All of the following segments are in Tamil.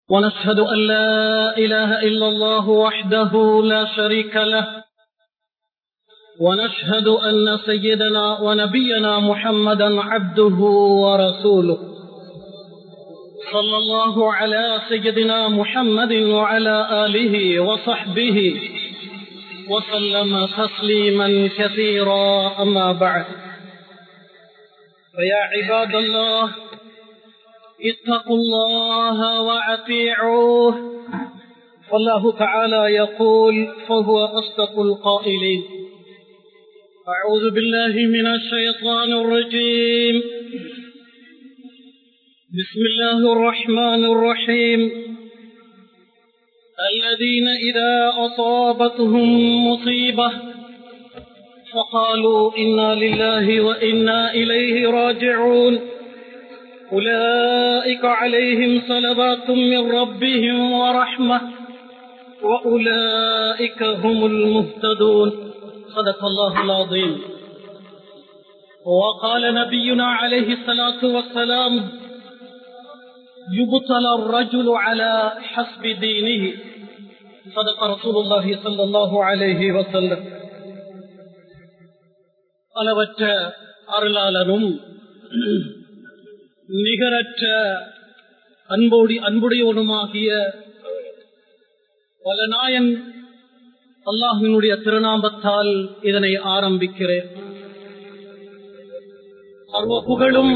ونشهد أن لا إله إلا الله وحده لا شريك له ونشهد أن سيدنا ونبينا محمدا عبده ورسوله صلى الله على سيدنا محمد وعلى آله وصحبه وسلم تسليما كثيرا أما بعد فيا عباد الله اتقوا الله وأطيعوه والله تعالى يقول فهو أصدق القائلين أعوذ بالله من الشيطان الرجيم بسم الله الرحمن الرحيم الذين إذا أصابتهم مصيبة فقالوا إنا لله وإنا إليه راجعون أولئك عليهم صلوات من ربهم ورحمة وأولئك هم المهتدون صدق الله العظيم وقال نبينا عليه الصلاة والسلام يبتلى الرجل على حسب دينه صدق رسول الله صلى الله عليه وسلم அளவற்ற அருளாளனும் நிகரற்ற அன்போடி அன்புடையவனுமாகிய பலநாயன் அல்லாஹினுடைய திருநாமத்தால் இதனை ஆரம்பிக்கிறேன் சர்வ புகழும்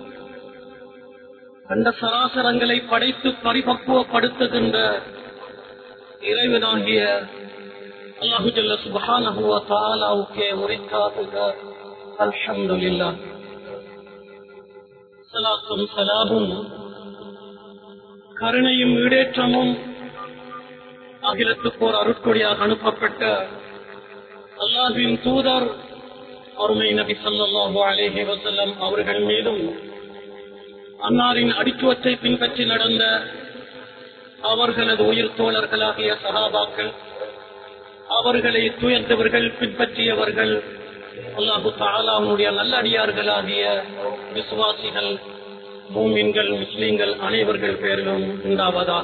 கண்ட சராசரங்களை படைத்து பரிபக்குவப்படுத்துகின்ற இறைவனாகிய அல்லாஹு ஜல்ல சுபஹானஹுவ தஆலாவுக்கே உரித்தாகுக அல்ஹம்துலில்லாஹ் சலாத்தும் சலாமும் கருணையும் ஈடேற்றமும் அகிலத்துக்கு ஒரு அருட்கொடியாக அனுப்பப்பட்ட அல்லாஹின் தூதர் அருமை நபி சல்லாஹூ அலேஹி வசல்லம் அவர்கள் மீதும் அன்னாரின் அடிச்சுவத்தை பின்பற்றி நடந்த அவர்களது உயிர் தோழர்களாகிய சகாபாக்கள் அவர்களை துயர்ந்தவர்கள் பின்பற்றியவர்கள் அல்லாஹு தாலாவுடைய நல்ல அடியார்களாகிய விசுவாசிகள் பூமின்கள் முஸ்லீம்கள் அனைவர்கள் பேரிலும் உண்டாவதா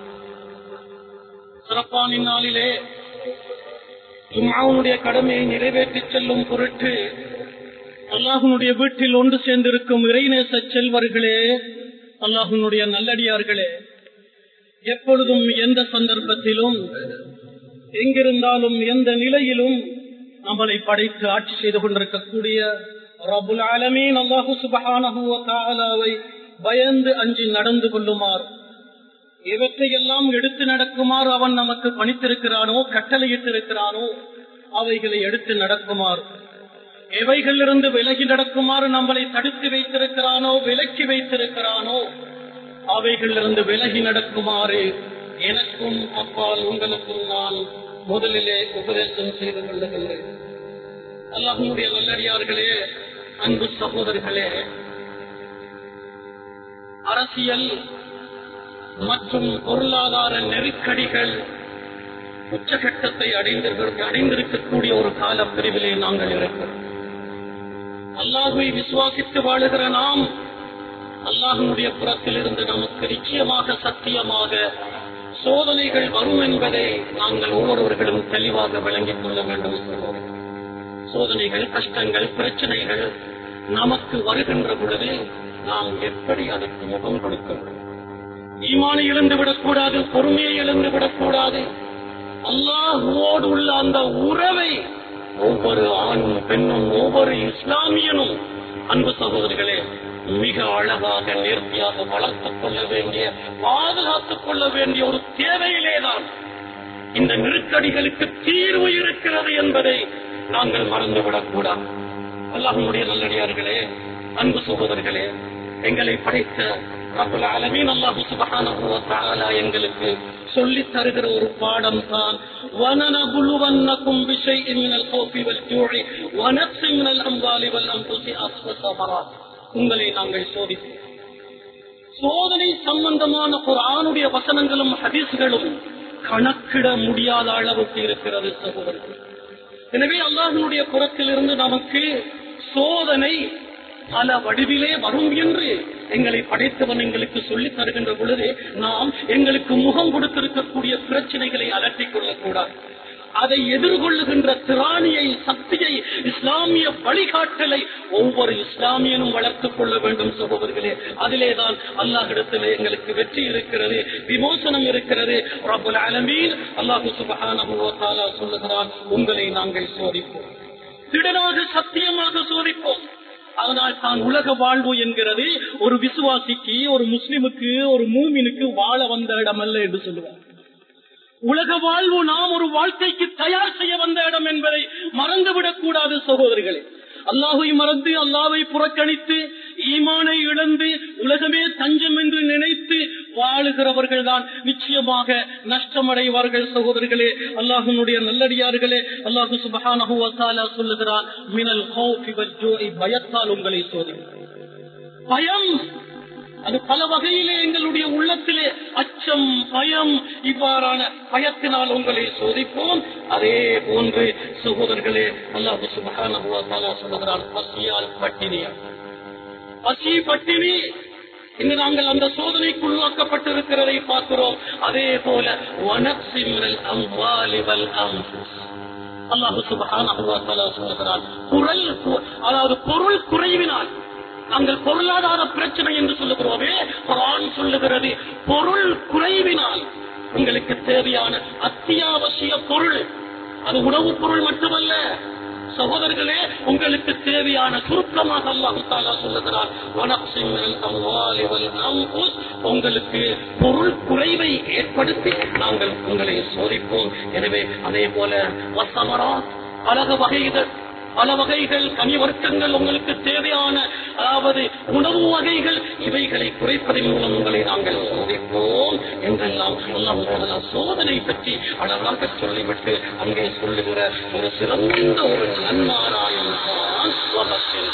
சிறப்பான நாளிலே ஜும்மாவுடைய கடமையை நிறைவேற்றி செல்லும் பொருட்டு அல்லாஹனுடைய வீட்டில் ஒன்று சேர்ந்திருக்கும் இறைநேச செல்வர்களே அல்லாஹனுடைய நல்லடியார்களே எப்பொழுதும் எந்த சந்தர்ப்பத்திலும் எங்கிருந்தாலும் எந்த நிலையிலும் நம்மளை படைத்து ஆட்சி செய்து கொண்டிருக்கக்கூடிய ரபுல் ஆலமீன் அல்லாஹு சுபஹானவை பயந்து அஞ்சி நடந்து கொள்ளுமாறு இவற்றையெல்லாம் எடுத்து நடக்குமாறு அவன் நமக்கு பணித்திருக்கிறானோ கட்டளையிட்டிருக்கிறானோ அவைகளை எடுத்து நடக்குமாறு எவைகளிலிருந்து விலகி நடக்குமாறு நம்மளை தடுத்து வைத்திருக்கிறானோ விலக்கி வைத்திருக்கிறானோ அவைகளிலிருந்து விலகி நடக்குமாறு எனக்கும் அப்பால் உங்களுக்கும் நான் முதலிலே உபதேசம் செய்து கொள்ளுகின்றேன் அல்லாஹனுடைய நல்லடியார்களே அன்பு சகோதரர்களே அரசியல் மற்றும் பொருளாதார நெருக்கடிகள் உச்சகட்டத்தை அடைந்திருக்க அடைந்திருக்கக்கூடிய ஒரு கால பிரிவிலே நாங்கள் இருக்கிறோம் அல்லாஹுவை விசுவாசித்து வாழுகிற நாம் அல்லாஹனுடைய புறத்தில் இருந்து நமக்கு நிச்சயமாக சத்தியமாக சோதனைகள் வரும் என்பதை நாங்கள் ஒவ்வொருவர்களும் தெளிவாக விளங்கிக் கொள்ள வேண்டும் சோதனைகள் கஷ்டங்கள் பிரச்சனைகள் நமக்கு வருகின்ற பொழுது நாம் எப்படி அதற்கு முகம் கொடுக்க ஈமானை இழந்து விடக்கூடாது பொறுமையை இழந்து விடக்கூடாது அல்லாஹுவோடு உள்ள அந்த உறவை ஒவ்வொரு ஆணும் பெண்ணும் ஒவ்வொரு இஸ்லாமியனும் அன்பு சகோதரிகளே மிக அழகாக நேர்த்தியாக வளர்த்துக் கொள்ள வேண்டிய பாதுகாத்துக் கொள்ள வேண்டிய ஒரு தேவையிலேதான் இந்த நெருக்கடிகளுக்கு தீர்வு இருக்கிறது என்பதை நாங்கள் மறந்துவிடக் கூடாது அல்லாஹனுடைய நல்லடியார்களே அன்பு சகோதரர்களே எங்களை படைத்த அலமீன் அல்லாஹு சுபகான எங்களுக்கு சொல்லி தருகிற ஒரு பாடம் தான் وَنَنَبُلُوَنَّكُمْ بِشَيْءٍ مِنَ الْخَوْفِ وَالْجُوعِ وَنَقْصٍ مِنَ الْأَمْوَالِ وَالْأَنفُسِ وَالثَّمَرَاتِ உங்களை நாங்கள் சோதிப்போம் சோதனை சம்பந்தமான குர்ஆனுடைய வசனங்களும் ஹதீஸ்களும் கணக்கிட முடியாத அளவுக்கு இருக்கிறது சகோதரர்கள் எனவே அல்லாஹினுடைய புறத்திலிருந்து நமக்கு சோதனை பல வடிவிலே வரும் என்று எங்களை படைத்தவன் எங்களுக்கு சொல்லித் தருகின்ற பொழுது நாம் எங்களுக்கு முகம் கொடுத்திருக்கக்கூடிய பிரச்சனைகளை அலட்டிக் கொள்ளக்கூடாது அதை எதிர்கொள்ளுகின்ற திராணியை சக்தியை இஸ்லாமிய வழிகாட்டலை ஒவ்வொரு இஸ்லாமியனும் வளர்த்துக் கொள்ள வேண்டும் சகோதரர்களே அதிலேதான் அல்லாஹிடத்திலே எங்களுக்கு வெற்றி இருக்கிறது விமோசனம் இருக்கிறது ரபுல் அலமீன் அல்லாஹு சுபஹானஹு வ தஆலா சொல்லுகிறான் உங்களை நாங்கள் சோதிப்போம் திடனாக சத்தியமாக சோதிப்போம் அதனால் தான் உலக வாழ்வு என்கிறது ஒரு விசுவாசிக்கு ஒரு முஸ்லிமுக்கு ஒரு மூமினுக்கு வாழ வந்த இடமல்ல என்று சொல்லுவார் உலக வாழ்வு நாம் ஒரு வாழ்க்கைக்கு தயார் செய்ய வந்த இடம் என்பதை மறந்துவிடக் கூடாது சகோதரிகளே அல்லாஹை மறந்து அல்லாவை புறக்கணித்து ஈமானை இழந்து உலகமே தஞ்சம் என்று நினைத்து வாழுகிறவர்கள் தான் நிச்சயமாக நஷ்டமடைவார்கள் சகோதரர்களே அல்லாஹனுடைய நல்லடியார்களே அல்லாஹு சுபஹானஹு வ தஆலா சொல்லுகிறார் மினல் ஹௌஃபி வஜ்ஜூஇ பயத்தால் உங்களை சோதிக்கிறார் பயம் அது பல வகையிலே எங்களுடைய உள்ளத்திலே அச்சம் பயம் இவ்வாறான பயத்தினால் உங்களை சோதிப்போம் அதே போன்று சகோதரர்களே அல்லாஹு சுபஹானஹு வ தஆலா சொல்லுகிறார் பசியால் பட்டினியால் பசி பட்டினி இன்று நாங்கள் அந்த சோதனைக்குள்ளாக்கப்பட்டிருக்கிறதை பார்க்கிறோம் அதே போல வனசிமிரல் அம்பாலிவல் அம்புஸ் அல்லாஹு சுபஹானஹு வ தஆலா சொல்லுகிறார் குரல் கு- அதாவது பொருள் குறைவினால் நாங்கள் பொருளாதார பிரச்சனை என்று சொல்லுகிறோமே குரான் சொல்லுகிறது பொருள் குறைவினால் உங்களுக்கு தேவையான அத்தியாவசிய பொருள் அது உணவுப் பொருள் மட்டுமல்ல சகோதரர்களே உங்களுக்கு தேவையான சுருக்கமாக அல்லாஹு தாலா சொல்லுகிறார் வனக்ஸின் மினல் அம்வாலி வல் அன்ஃபுஸ். உங்களுக்கு பொருள் குறைவை ஏற்படுத்தி நாங்கள் உங்களை சோதிப்போம் எனவே அதே போல வசமரா அழக வகைகள் பல வகைகள் கனி வர்க்கங்கள் உங்களுக்கு தேவையான அதாவது உணவு வகைகள் இவைகளை குறைப்பதன் மூலம் உங்களை நாங்கள் சோதிப்போம் என்றெல்லாம் அல்லாஹ் தஆலா சோதனை பற்றி அழகாக சொல்லிவிட்டு அங்கே சொல்லுகிற ஒரு சிறந்த ஒரு நன்மாராயம் தான் வபத்தில்.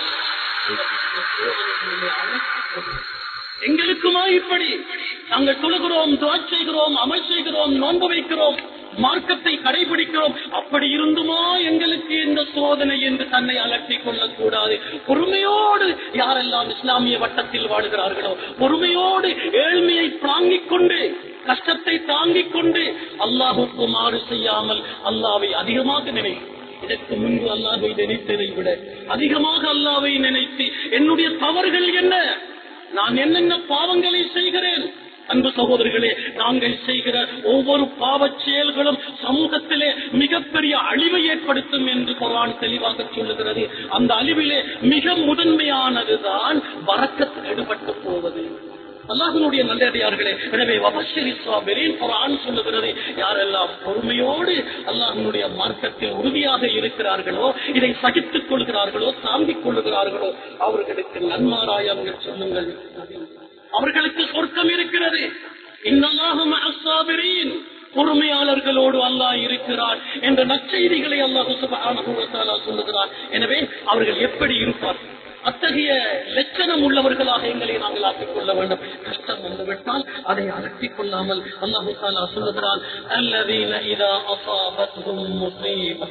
எங்களுக்குமா இப்படி நாங்கள் சொல்லுகிறோம் துவா செய்கிறோம் அமல் செய்கிறோம் நோன்பு வைக்கிறோம் மார்க்கத்தை கடைபிடிக்கிறோம் அப்படி இருந்துமா எங்களுக்கு இந்த சோதனை என்று தன்னை அலட்டிக் கொள்ளக்கூடாது பொறுமையோடு யாரெல்லாம் இஸ்லாமிய வட்டத்தில் வாழ்கிறார்களோ பொறுமையோடு ஏழ்மையை தாங்கிக் கொண்டு கஷ்டத்தை தாங்கிக் கொண்டு அல்லாஹுக்கு மாறு செய்யாமல் அல்லாவை அதிகமாக நினை இதற்கு முன்பு அல்லாவை நினைத்ததை விட அதிகமாக அல்லாவை நினைத்து என்னுடைய தவறுகள் என்ன நான் என்னென்ன பாவங்களை செய்கிறேன் அன்பு சகோதரர்களே நாங்கள் செய்கிற ஒவ்வொரு பாவச் செயல்களும் சமூகத்திலே மிகப்பெரிய அழிவை ஏற்படுத்தும் என்று குரான் தெளிவாக சொல்லுகிறது அந்த அழிவிலே மிக முதன்மையானதுதான் வரக்கத்தில் ஈடுபட்டு போவது அல்லாஹனுடைய நல்லடியார்களே எனவே வபஷரி சாபிரின் குரான் சொல்லுகிறது யாரெல்லாம் பொறுமையோடு அல்லாஹனுடைய மார்க்கத்தில் உறுதியாக இருக்கிறார்களோ இதை சகித்துக் கொள்கிறார்களோ தாங்கிக் கொள்ளுகிறார்களோ அவர்களுக்கு நன்மாராயம் சொல்லுங்கள் அவர்களுக்கு சொர்க்கம் இருக்கிறது இன்னல்லாஹும் அஸ்ஸாபிரீன் பொறுமையாளர்களோடு அல்லாஹ் இருக்கிறார் என்ற நற்செய்திகளை அல்லாஹு சுப்ஹானஹு வ தஆலா சொல்லுகிறார் எனவே அவர்கள் எப்படி இருப்பார் அத்தகைய லட்சணம் உள்ளவர்களாக எங்களை நாங்கள் ஆக்கிக் கொள்ள வேண்டும் கஷ்டம் வந்துவிட்டால் அதை அலட்டிக் கொள்ளாமல் அல்லாஹு தாலா சொல்லுகிறான் அல்லதீன இதா அசாபத்தும் முசீபா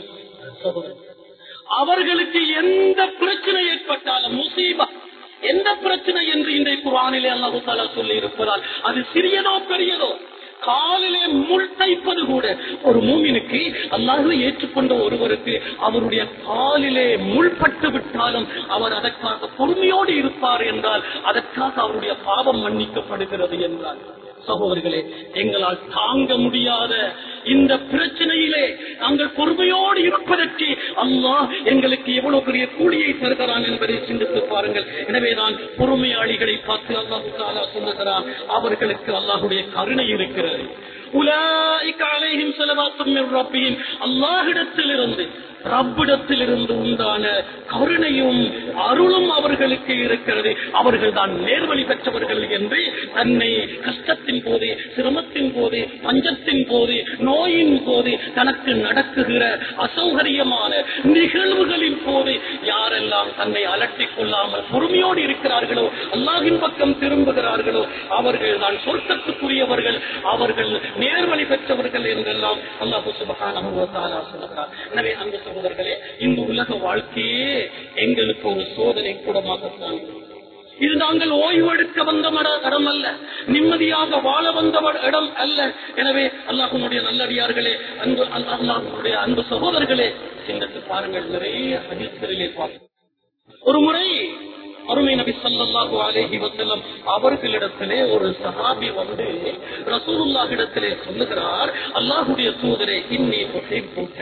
அவர்களுக்கு எந்த பிரச்சனை ஏற்பட்டாலும் முசீபா எந்த பிரச்சனை என்று இன்றைய குரானிலே அல்லாஹு தாலா சொல்லி இருப்பதால் அது சிறியதோ பெரியதோ காலிலே முள் தைப்பது கூட ஒரு மூமினுக்கு அல்லாஹுவை ஏற்றுக்கொண்ட ஒருவருக்கு அவருடைய காலிலே முள்பட்டு விட்டாலும் அவர் அதற்காக பொறுமையோடு இருப்பார் என்றால் அதற்காக அவருடைய பாவம் மன்னிக்கப்படுகிறது என்றார் சகோதரர்களே எங்களால் தாங்க முடியாத இந்த பிரச்சனையிலே நாங்கள் பொறுமையோடு இருப்பதற்கு அல்லாஹ் எங்களுக்கு எவ்வளவு பெரிய கூலியை தருகிறான் என்பதை சிந்தித்து பாருங்கள் எனவேதான் பொறுமையாளிகளை பார்த்து அல்லாஹு தாலா சொல்லுகிறான் அவர்களுக்கு அல்லாஹுடைய கருணை இருக்கிறது உலாய்க அலைஹிம் ஸலவாத்தும் மின் ரப்பிஹிம் அல்லாஹ்விடத்திலிருந்து ரப்பிடத்திலிருந்து உண்டான கருணையும் அருளும் அவர்களுக்கு இருக்கிறது அவர்கள் தான் நேர்வழி பெற்றவர்கள் என்று தன்னை கஷ்டத்தின் போது சிரமத்தின் போது பஞ்சத்தின் போது நோயின் போது தனக்கு நடக்குகிற அசௌகரியமான நிகழ்வுகளின் போது யாரெல்லாம் தன்னை அலட்டிக் கொள்ளாமல் பொறுமையோடு இருக்கிறார்களோ அல்லாஹின் பக்கம் திரும்புகிறார்களோ அவர்கள் தான் சொர்க்கத்துக்குரியவர்கள் அவர்கள் நேர்வழி பெற்றவர்கள் என்றெல்லாம் அல்லாஹு சுபஹானஹு வ தஆலா சொல்கிறார் எனவே அந்த சகோதரர்களே இந்த உலக வாழ்க்கையே எங்களுக்கு ஒரு சோதனை கூடமாகத்தான் இது நாங்கள் ஓய்வெடுக்க வந்த மட- இடம் அல்ல நிம்மதியாக வாழ வந்த மட- இடம் அல்ல எனவே அல்லாஹனுடைய நல்லடியார்களே அன்பு அல்லாஹனுடைய அன்பு சகோதரர்களே சிந்தித்து பாருங்கள் நிறைய ஹதீஸ்களிலே பார்க்கிறோம் ஒரு முறை அருமை நபி ஸல்லல்லாஹு அலைஹி வஸல்லம் அவர்களிடத்திலே ஒரு சஹாபி வந்து ரசூலுல்லாஹிடத்திலே சொல்லுகிறார் அல்லாஹ்வுடைய தூதரே இன்னி உஹிப்புக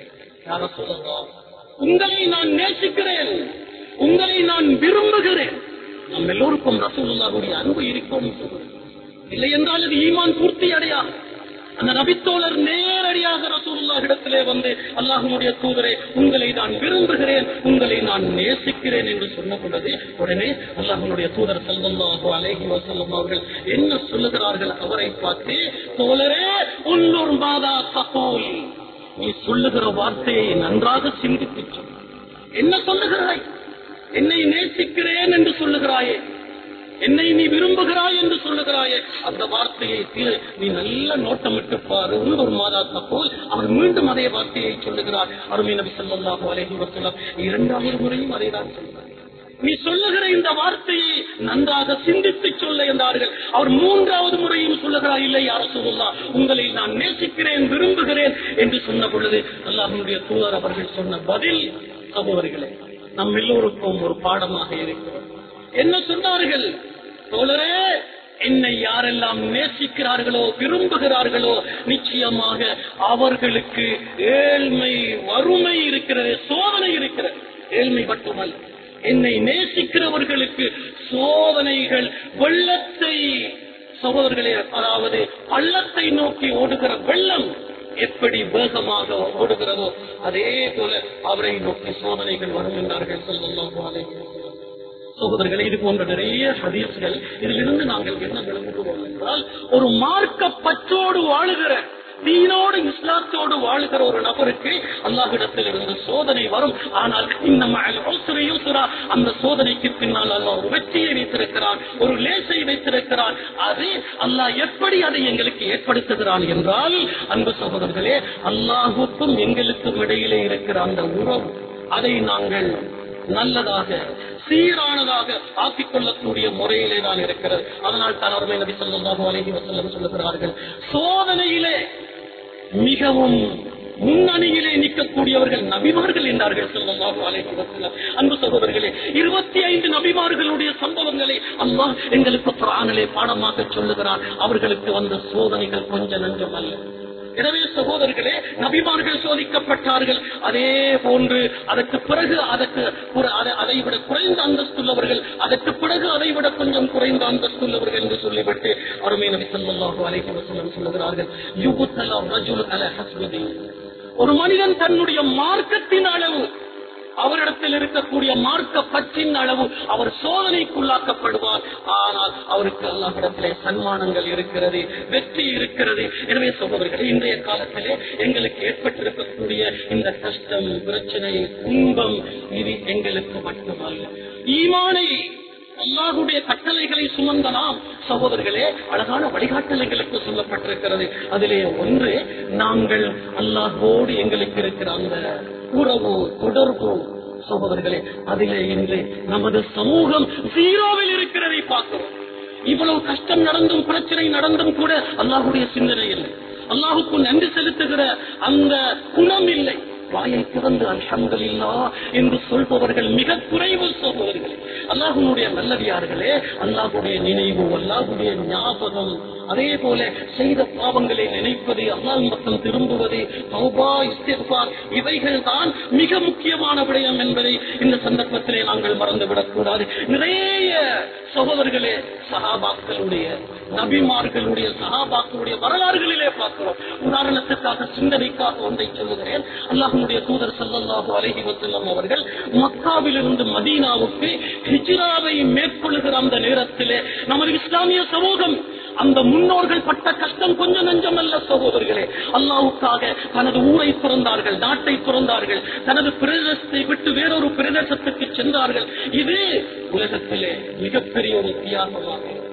யா ரசூலல்லாஹ் உங்களை நான் நேசிக்கிறேன் உங்களை நான் விரும்புகிறேன் நம் எல்லோருக்கும் ரசூலுல்லாஹுடைய அன்பு இருக்கும் இல்லை என்றால் அது ஈமான் பூர்த்தி அடையாது அந்த நபித்தோழர் நேரடியாக ரசூலுல்லாஹிடத்திலே வந்து அல்லாஹ்வுடைய தூதரே உங்களை நான் விரும்புகிறேன் உங்களை நான் நேசிக்கிறேன் என்று சொன்ன பொழுது உடனே அல்லாஹ்வுடைய தூதர் ஸல்லல்லாஹு அலைஹி வஸல்லம் அவர்கள் என்ன சொல்லுகிறார்கள் அவரை பார்த்து தோழரே உள்ளூர் மாதா தகோல் நீ சொல்லுகிற வார்த்தையை நன்றாக சிந்தித்து சொல் என்ன சொல்லுகிறாய் என்னை நேசிக்கிறேன் என்று சொல்லுகிறாயே என்னை நீ விரும்புகிறாய் என்று சொல்லுகிறாயே அந்த வார்த்தையை திரு நீ நல்ல நோட்டமிட்டு பாரு ஒரு மாதா போல் அவர் மீண்டும் அதே வார்த்தையை சொல்லுகிறார் அருமை நபி ஸல்லல்லாஹு அலைஹி வஸல்லம் இரண்டாவது முறையும் அதை தான் சொல்லுகிறார் நீ சொல்லுகிற இந்த வார்த்தையை நன்றாக சிந்தித்து சொல்ல என்றார்கள் அவர் மூன்றாவது முறையும் சொல்லுகிறார் இல்லை யார சொல்லலாம் உங்களை நான் நேசிக்கிறேன் விரும்புகிறேன் என்று சொன்ன பொழுது அல்லாஹனுடைய தூதர் அவர்கள் சொன்ன பதில் சகோதரிகளே நம் எல்லோருக்கும் ஒரு பாடமாக இருக்கிறது என்ன சொன்னார்கள் தோழரே என்னை யாரெல்லாம் நேசிக்கிறார்களோ விரும்புகிறார்களோ நிச்சயமாக அவர்களுக்கு ஏழ்மை வறுமை இருக்கிறது சோதனை இருக்கிறது ஏழ்மை மட்டுமல்ல என்னை நேசிக்கிறவர்களுக்கு சோதனைகள் வெள்ளத்தை சகோதரர்களே அதாவது பள்ளத்தை நோக்கி ஓடுகிற வெள்ளம் எப்படி வேகமாக ஓடுகிறதோ அதே போல அவரை நோக்கி சோதனைகள் வரும் என்றார்கள் ஸல்லல்லாஹு அலைஹி வஸல்லம். சகோதரர்களே இது போன்ற நிறைய ஹதீஸ்கள் இதிலிருந்து நாங்கள் என்ன விளங்குகிறோம் என்றால் ஒரு மார்க்க பற்றோடு வாழுகிற தீனோடு இஸ்லாத்தோடு வாழுகிற ஒரு நபருக்கு அல்லாஹ்விடத்தில் இருந்து சோதனை வரும் ஆனால் இந்த அந்த சோதனைக்கு பின்னால் அல்லாஹ் ஒரு வெற்றியை வைத்திருக்கிறான் ஒரு லேசை வைத்திருக்கிறான் அது அல்லாஹ் எப்படி அதை எங்களுக்கு ஏற்படுத்துகிறான் என்றால் அன்பு சகோதரர்களே அல்லாஹுக்கும் எங்களுக்கும் இடையிலே இருக்கிற அந்த உறவு அதை நாங்கள் நல்லதாக சீரானதாக ஆக்கிக் கொள்ளக்கூடிய முறையிலே தான் இருக்கிறது அதனால் தான் அவர்கள் நபி ஸல்லல்லாஹு அலைஹி வஸல்லம் சொல்லுகிறார்கள் சோதனையிலே மிகவும் முன்னணியிலே நிற்கக்கூடியவர்கள் நபிமார்கள் என்றார்கள் ஸல்லல்லாஹு அலைஹி வஸல்லம் அன்பு சகோதரர்களே இருபத்தி ஐந்து நபிமார்களுடைய சம்பவங்களை அல்லாஹ் எங்களுக்கு குர்ஆனிலே பாடமாக சொல்லுகிறான் அவர்களுக்கு வந்த சோதனைகள் கொஞ்சம் நஞ்சம் அல்ல எனவே சகோதரர்களே நபிமார்கள் சோதிக்கப்பட்டார்கள் அதே போன்று அதற்கு பிறகு அதற்கு புற- அதை- அதை விட குறைந்த அந்தஸ்துள்ளவர்கள் அதற்கு பிறகு அதை விட கொஞ்சம் குறைந்த அந்தஸ்துள்ளவர்கள் என்று சொல்லிவிட்டு அருமை நபி ஸல்லல்லாஹு அலைஹி வஸல்லம் சொல்லுகிறார்கள் யுபுத்தல ரஜுல் அல ஹஸ்பதி ஒரு மனிதன் தன்னுடைய மார்க்கத்தின் அளவு அவரிடத்தில் இருக்கக்கூடிய மார்க்க பற்றின் அளவு அவர் சோதனைக்குள்ளாக்கப்படுவார் ஆனால் அவருக்கு அல்லாஹிடத்திலே சன்மானங்கள் இருக்கிறது வெற்றி இருக்கிறது எனவே சகோதரர்களே இன்றைய காலத்திலே எங்களுக்கு ஏற்பட்டிருக்கக்கூடிய இந்த கஷ்டம் பிரச்சனை துன்பம் இது எங்களுக்கு மட்டுமல்ல ஈமானை அல்லாஹுடைய கட்டளைகளை சுமந்த நாம் சகோதரர்களே அழகான வழிகாட்டல் எங்களுக்கு சொல்லப்பட்டிருக்கிறது அதிலே ஒன்று நாங்கள் அல்லாஹோடு எங்களுக்கு இருக்கிற அந்த உறவு தொடர்பு சகோதரர்களே அதிலே இன்று நமது சமூகம் ஜீரோவில் இருக்கிறதை பார்க்கிறோம் இவ்வளவு கஷ்டம் நடந்தும் பிரச்சனை நடந்தும் கூட அல்லாஹுடைய சிந்தனை இல்லை அல்லாஹுக்கு நன்றி செலுத்துகிற அந்த குணம் இல்லை வாயை திறந்து அல்ஹம்துலில்லா என்று சொல்பவர்கள் மிக குறைவு சகோதரர்களே அல்லாஹுடைய நல்லடியார்களே அல்லாஹுடைய நினைவு அல்லாஹுடைய ஞாபகம் அதே போல செய்த பாவங்களை நினைப்பது அல்லாஹ் பக்கம் திரும்புவது தௌபா இஸ்திக்பார் இவைகள் தான் மிக முக்கியமான விடயம் என்பதை இந்த சந்தர்ப்பத்திலே நாங்கள் மறந்துவிடக் கூடாது நிறைய சகோதரர்களே சகாபாக்களுடைய நபிமார்களுடைய சகாபாக்களுடைய வரலாறுகளிலே பார்க்கிறோம் உதாரணத்துக்காக சிந்தனைக்காக ஒன்றை சொல்லுகிறேன் அல்லாஹனுடைய தூதர் ஸல்லல்லாஹு அலைஹி வஸல்லம் அவர்கள் மக்காவிலிருந்து மதீனாவுக்கு ஹிஜ்ராவை மேற்கொள்ளுகிற அந்த நேரத்திலே நமது இஸ்லாமிய சமூகம் அந்த முன்னோர்கள் பட்ட கஷ்டம் கொஞ்சம் நஞ்சம் அல்ல சகோதரர்களே அல்லாவுக்காக தனது ஊரை பிறந்தார்கள் நாட்டை பிறந்தார்கள் தனது பிரதேசத்தை விட்டு வேறொரு பிரதேசத்துக்கு சென்றார்கள் இது உலகத்திலே மிகப்பெரிய ஒரு தியாகமாக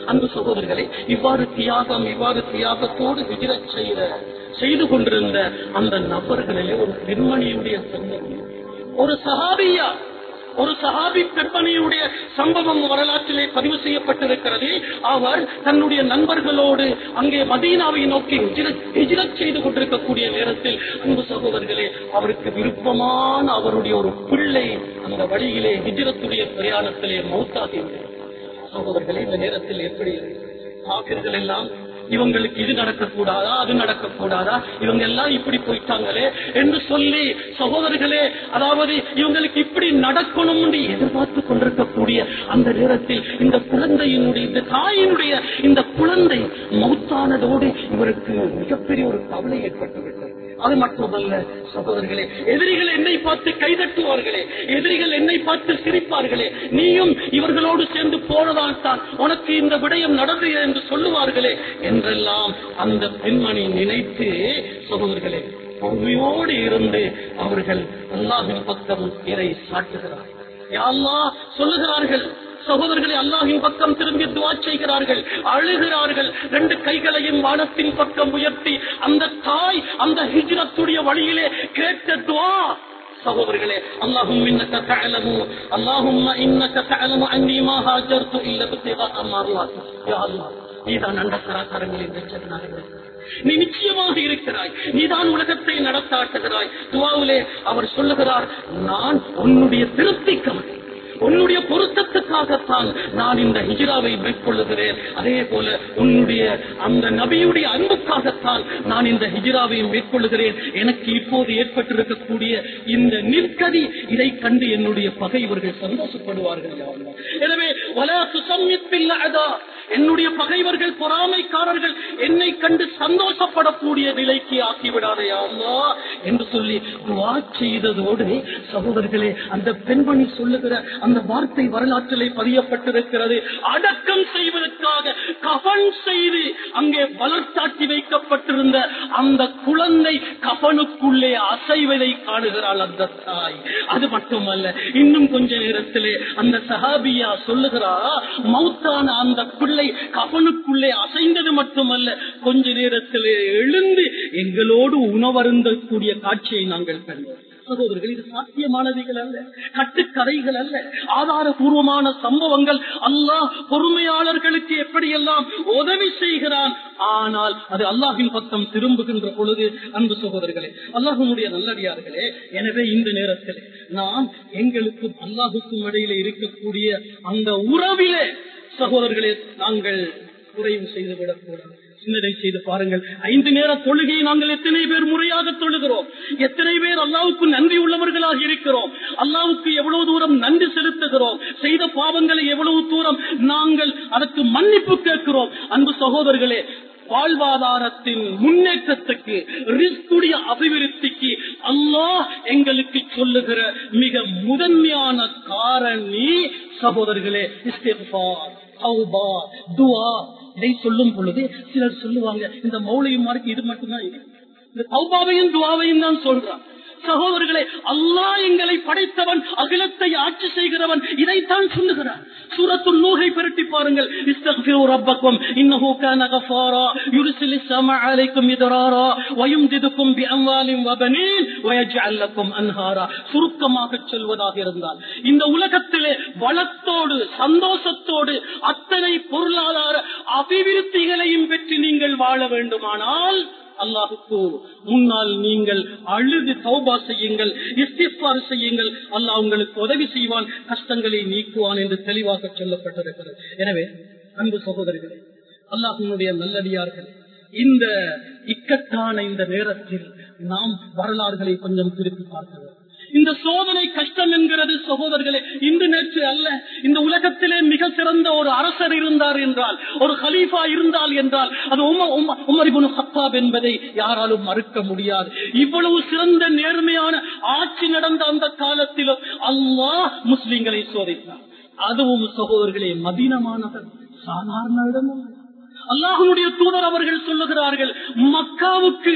அன்பு சகோதரர்களே இவ்வாறு தியாகம் இவ்வாறு தியாகத்தோடு விஜயச் செய்த செய்து கொண்டிருந்த அந்த நபர்களிலே ஒரு பெண்மணியுடைய சந்ததி ஒரு சஹாபியா ஒரு சஹாபி பெண்மணியுடைய சம்பவம் வரலாற்றிலே பதிவு செய்யப்பட்டிருக்கிறது அவர் தன்னுடைய நண்பர்களோடு அங்கே மதீனாவை நோக்கி ஹிஜ்ரத் ஹிஜ்ரத் செய்து கொண்டிருக்கக்கூடிய நேரத்தில் அன்பு சகோதரர்களே அவருக்கு விருப்பமான அவருடைய ஒரு பிள்ளை அந்த வழியிலே ஹிஜ்ரத்துடைய பிரயாணத்திலே மௌத்தாகிவிட்டது சகோதரர்களே இந்த நேரத்தில் எப்படி காவிர்கள் எல்லாம் இவங்களுக்கு இது நடக்கக்கூடாதா அது நடக்கக்கூடாதா இவங்க எல்லாம் இப்படி போயிட்டாங்களே என்று சொல்லி சகோதரர்களே அதாவது இவங்களுக்கு இப்படி நடக்கணும் எதிர்பார்த்து கொண்டிருக்கக்கூடிய அந்த நேரத்தில் இந்த குழந்தையினுடைய இந்த தாயினுடைய இந்த குழந்தை மௌத்தானதோடு இவருக்கு மிகப்பெரிய ஒரு கவலை ஏற்பட்டுவிட்டது அது மட்டுமல்ல சகோதரர்களே எதிரிகள் என்னை பார்த்து கைதட்டுவார்களே எதிரிகள் என்னை பார்த்து சிரிப்பார்களே நீயும் இவர்களோடு சேர்ந்து போனதால் தான் உனக்கு இந்த விடயம் நடந்தது என்று சொல்லுவார்களே என்றெல்லாம் அந்த பெண்மணி நினைத்து சகோதரர்களே பொறுமையோடு இருந்து அவர்கள் அல்லாஹின் பக்கம் இறை சாட்டுகிறார் யா அல்லாஹ் சொல்லுகிறார்கள் சகோதரர்களை அல்லாஹின் பக்கம் திரும்பி துவா செய்கிறார்கள் அழுகிறார்கள் ரெண்டு கைகளையும் வானத்தின் பக்கம் உயர்த்தி அந்த தாய் அந்த ஹிஜ்ரத்துடைய வழியிலே கேட்ட துவா சகோதரர்களே அல்லாஹும் இன்னக்க தஅலமு அல்லாஹும்ம இன்னக்க தஅலமு அன்னி மா ஹாஜர்து இல்ல பித்திகா மார்லாத் யா அல்லாஹ் நீதான் அண்ட சராசரங்களின் வெச்சனாக நீ நிச்சயமாக இருக்கிறாய் நீதான் உலகத்தை நடத்தாட்டுகிறாய் துவாவிலே அவர் சொல்லுகிறார் நான் உன்னுடைய திருப்திக்காக உன்னுடைய பொருத்தத்துக்காகத்தான் நான் இந்த ஹிஜ்ராவை மேற்கொள்ளுகிறேன் அதே போல உன்னுடைய அந்த நபியுடைய அன்புக்காகத்தான் நான் இந்த ஹிஜ்ராவை மேற்கொள்ளுகிறேன் எனக்கு இப்போது ஏற்பட்டிருக்கக்கூடிய இந்த நிற்கதி இதை கண்டு என்னுடைய பகைவர்கள் சந்தோஷப்படுவார்கள் யா அல்லாஹ். எனவே வலா துசம்மித் அதா என்னுடைய பகைவர்கள் பொறாமைக்காரர்கள் என்னை கண்டு சந்தோஷப்படக்கூடிய நிலைக்கு ஆக்கிவிடாதையா அல்லாஹ் என்று சொல்லி துவா செய்ததோடு சகோதரர்களே அந்த பெண்மணி சொல்லுகிற அந்த வார்த்தை வரலாற்றிலே பதியப்பட்டிருக்கிறது அடக்கம் செய்வதற்காக கஃன் செய்து அங்கே வளர்த்தாட்டி வைக்கப்பட்டிருந்த அந்த குழந்தை கஃனுக்குள்ளே அசைவதை காணுகிறாள் அந்த தாய் அது மட்டுமல்ல இன்னும் கொஞ்ச நேரத்திலே அந்த சஹாபியா சொல்லுகிறா மௌத்தான அந்த பிள்ளை கஃனுக்குள்ளே அசைந்தது மட்டுமல்ல கொஞ்ச நேரத்திலே எழுந்து எங்களோடு உணவருந்தக்கூடிய காட்சியை நாங்கள் கண்டோம் சகோதரர்கள் இது சாத்தியமானவைகள் அல்ல கட்டுக்கதைகள் அல்ல ஆதாரபூர்வமான சம்பவங்கள் அல்லாஹ் பொறுமையாளர்களுக்கு எப்படியெல்லாம் உதவி செய்கிறான் ஆனால் அது அல்லாஹின் பக்கம் திரும்புகின்ற பொழுது அன்பு சகோதரர்களே அல்லாஹனுடைய நல்லடியார்களே எனவே இந்த நேரத்தில் நாம் எங்களுக்கும் அல்லாஹுக்கும் இடையில இருக்கக்கூடிய அந்த உறவிலே சகோதரர்களே நாங்கள் குறைவு செய்துவிடக் கூடாது சிந்தனை செய்து பாருங்கள் ஐந்து நேர தொழுகையை நாங்கள் எத்தனை பேர் முறையாக தொழுகிறோம் எத்தனை பேர் அல்லாவுக்கு நன்றி உள்ளவர்களாக இருக்கிறோம் அல்லாவுக்கு எவ்வளவு தூரம் நன்றி செலுத்துகிறோம் செய்த பாவங்களை எவ்வளவு தூரம் நாங்கள் அதற்கு மன்னிப்பு கேட்கிறோம் அன்பு சகோதரர்களே வாழ்வாதாரத்தின் முன்னேற்றத்துக்கு ரிஸ்குடைய அபிவிருத்திக்கு அல்லாஹ் எங்களுக்கு சொல்லுகிற மிக முதன்மையான காரணி சகோதரர்களே இஸ்திஃபார் தௌபா துஆ இதை சொல்லும் பொழுது சிலர் சொல்லுவாங்க இந்த மௌலியமாருக்கு இது மட்டும்தான் இது. இந்த தௌபாவையும் துவாவையும் தான் சொல்றான் சகோதரர்களே அல்லாஹ் எங்களை படைத்தவன் அகிலத்தை ஆட்சி செய்கிறவன் இதைத்தான் சொல்லுகிறான் சூரத்துல் நூஹை பெருட்டி பாருங்கள் இஸ்தக்ஃபிரு ரப்பக்கும் இன்னஹு கான கஃபாரா யுர்சிலிஸ் ஸமா அலைக்கும் மிதராரா வயும்திதுக்கும் பிஅம்வாலின் வபனீன் வயஜ்அல் லக்கும் அன்ஹாரா சுருக்கமாக சொல்வதாக இருந்தால் இந்த உலகத்திலே வளத்தோடு சந்தோஷத்தோடு அத்தனை பொருளாதார அபிவிருத்திகளையும் பெற்று நீங்கள் வாழ வேண்டுமானால் அல்லாஹுக்கு முன்னால் நீங்கள் அழுது தௌபா செய்யுங்கள் இஸ்திஃபார் செய்யுங்கள் அல்லாஹ் உங்களுக்கு உதவி செய்வான் கஷ்டங்களை நீக்குவான் என்று தெளிவாக சொல்லப்பட்டிருக்கிறது எனவே அன்பு சகோதரர்களே அல்லாஹினுடைய நல்லடியார்கள் இந்த இக்கட்டான இந்த நேரத்தில் நாம் வரலாறுகளை கொஞ்சம் திருப்பி பார்க்கலாம் இந்த சோதனை கஷ்டம் என்கிறது சகோதரர்களே இன்று நேற்று அல்ல இந்த உலகத்திலே மிக சிறந்த ஒரு அரசர் இருந்தார் என்றால் ஒரு ஹலீஃபா இருந்தால் என்றால் அது உமரிபுன் ஹத்தாப் என்பதை யாராலும் மறுக்க முடியாது இவ்வளவு சிறந்த நேர்மையான ஆட்சி நடந்த அந்த காலத்திலும் அல்லாஹ் முஸ்லிம்களை சோதித்தார் அதுவும் சகோதரர்களே மதீனமானவர் சாதாரண இடமும் அல்லாஹனுடைய தூதர் அவர்கள் சொல்லுகிறார்கள் மக்காவுக்கு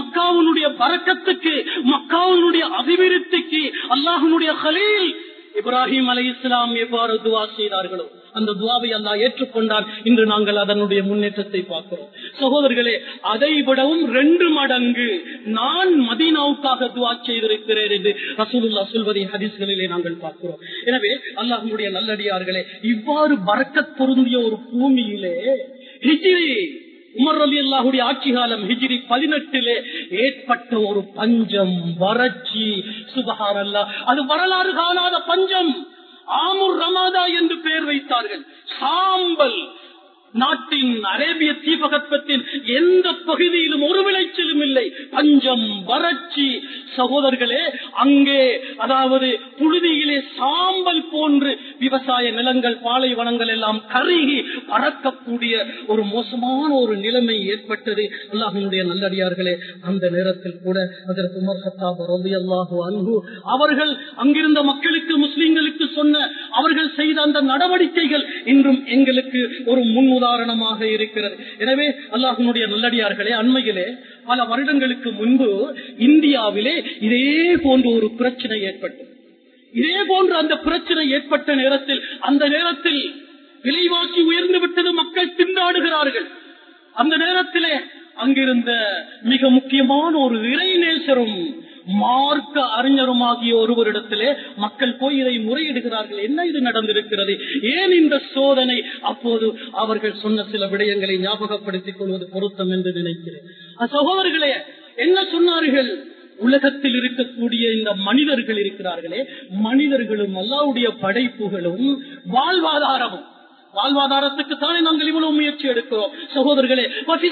மக்காவுடைய பறக்கத்துக்கு மக்காவுடைய அபிவிருத்திக்கு அல்லாஹனுடைய ஹலீல் இப்ராஹிம் அலை இஸ்லாம் எவ்வாறு துவா செய்தார்களோ அந்த துவாவை அல்லா ஏற்றுக்கொண்டான் இன்று நாங்கள் அதனுடைய முன்னேற்றத்தை பார்க்கிறோம் சகோதரர்களே அதை விடவும் ரெண்டு மடங்கு நான் மதீனாவுக்காக துவா செய்திருக்கிறேன் என்று ரசூலுல்லா சொல்வதை ஹதீஸ்களிலே நாங்கள் பார்க்கிறோம் எனவே அல்லாஹனுடைய நல்லடியார்களே இவ்வாறு பறக்கத் பொருந்திய ஒரு பூமியிலே ஹிஜ்ரி உமர் ரலி அல்லாஹுடைய ஆட்சி காலம் ஹிஜ்ரி பதினெட்டிலே ஏற்பட்ட ஒரு பஞ்சம் வறட்சி சுபகார் அல்லா அது வரலாறு காணாத பஞ்சம் ஆமுர் ரமாதா என்று பெயர் வைத்தார்கள் சாம்பல் நாட்டின் அரேபிய தீபகற்பத்தின் எந்த பகுதியிலும் ஒரு விளைச்சலும் இல்லை பஞ்சம் வறட்சி சகோதரர்களே அங்கே அதாவது புழுதியிலே சாம்பல் போன்று விவசாய நிலங்கள் பாலைவனங்கள் எல்லாம் கருகி பறக்கக்கூடிய ஒரு மோசமான ஒரு நிலைமை ஏற்பட்டது அல்லாஹனுடைய நல்லடியார்களே அந்த நேரத்தில் கூட அதற்கு உமர் ஹத்தாப் ரலியல்லாஹு அன்ஹு அவர்கள் அங்கிருந்த மக்களுக்கு முஸ்லிம்களுக்கு சொன்ன அவர்கள் செய்த அந்த நடவடிக்கைகள் இன்றும் எங்களுக்கு ஒரு முன் உதாரணமாக இருக்கிறது எனவே அல்லாஹனுடைய நல்லடியார்களே அண்மையிலே பல வருடங்களுக்கு முன்பு இந்தியாவிலே இதே போன்ற ஒரு பிரச்சனை ஏற்பட்டது இதே போன்ற அந்த பிரச்சனை ஏற்பட்ட நேரத்தில் அந்த நேரத்தில் விலைவாசி உயர்ந்து விட்டது மக்கள் திண்டாடுகிறார்கள் அந்த நேரத்திலே அங்கிருந்த மிக முக்கியமான ஒரு இறைநேசரும் மார்க்க அறிஞருமாகிய ஒருவரிடத்திலே மக்கள் போய் இதை முறையிடுகிறார்கள் என்ன இது நடந்திருக்கிறது ஏன் இந்த சோதனை அப்போது அவர்கள் சொன்ன சில விடயங்களை ஞாபகப்படுத்திக் கொள்வது பொருத்தம் என்று நினைக்கிறேன் சகோதரர்களே என்ன சொன்னார்கள் உலகத்தில் இருக்கக்கூடிய இந்த மனிதர்கள் இருக்கிறார்களே மனிதர்களும் அல்லாவுடைய படைப்புகளும் வாழ்வாதாரமும் வாழ்வாதாரத்துக்கு தானே நாங்கள் இவ்வளவு முயற்சி எடுக்கிறோம் சகோதரர்களே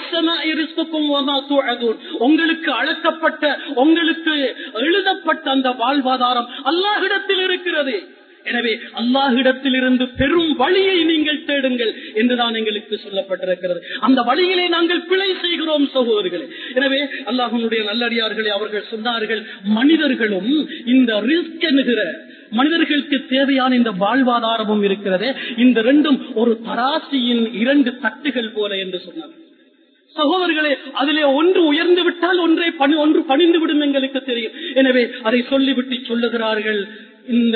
உங்களுக்கு அழைக்கப்பட்ட உங்களுக்கு எழுதப்பட்ட அந்த வாழ்வாதாரம் அல்லாஹிடத்தில் இருக்கிறது எனவே அல்லாஹிடத்தில் இருந்து பெரும் வழியை நீங்கள் தேடுங்கள் என்றுதான் எங்களுக்கு சொல்லப்பட்டிருக்கிறது அந்த வழியிலே நாங்கள் பிழை செய்கிறோம் சகோதரர்களே எனவே அல்லாஹனுடைய நல்லடியார்களே அவர்கள் சொன்னார்கள் மனிதர்களும் இந்த ரிஸ்க் என்கிற மனிதர்களுக்கு தேவையான இந்த வாழ்வாதாரமும் இருக்கிறது இந்த ரெண்டும் ஒரு தராசியின் இரண்டு தட்டுகள் போல என்று சொன்னார் சகோதரர்களே அதிலே ஒன்று உயர்ந்து விட்டால் ஒன்றை பணி ஒன்று பணிந்து விடும் எங்களுக்கு தெரியும் எனவே அதை சொல்லிவிட்டு சொல்லுகிறார்கள் இந்த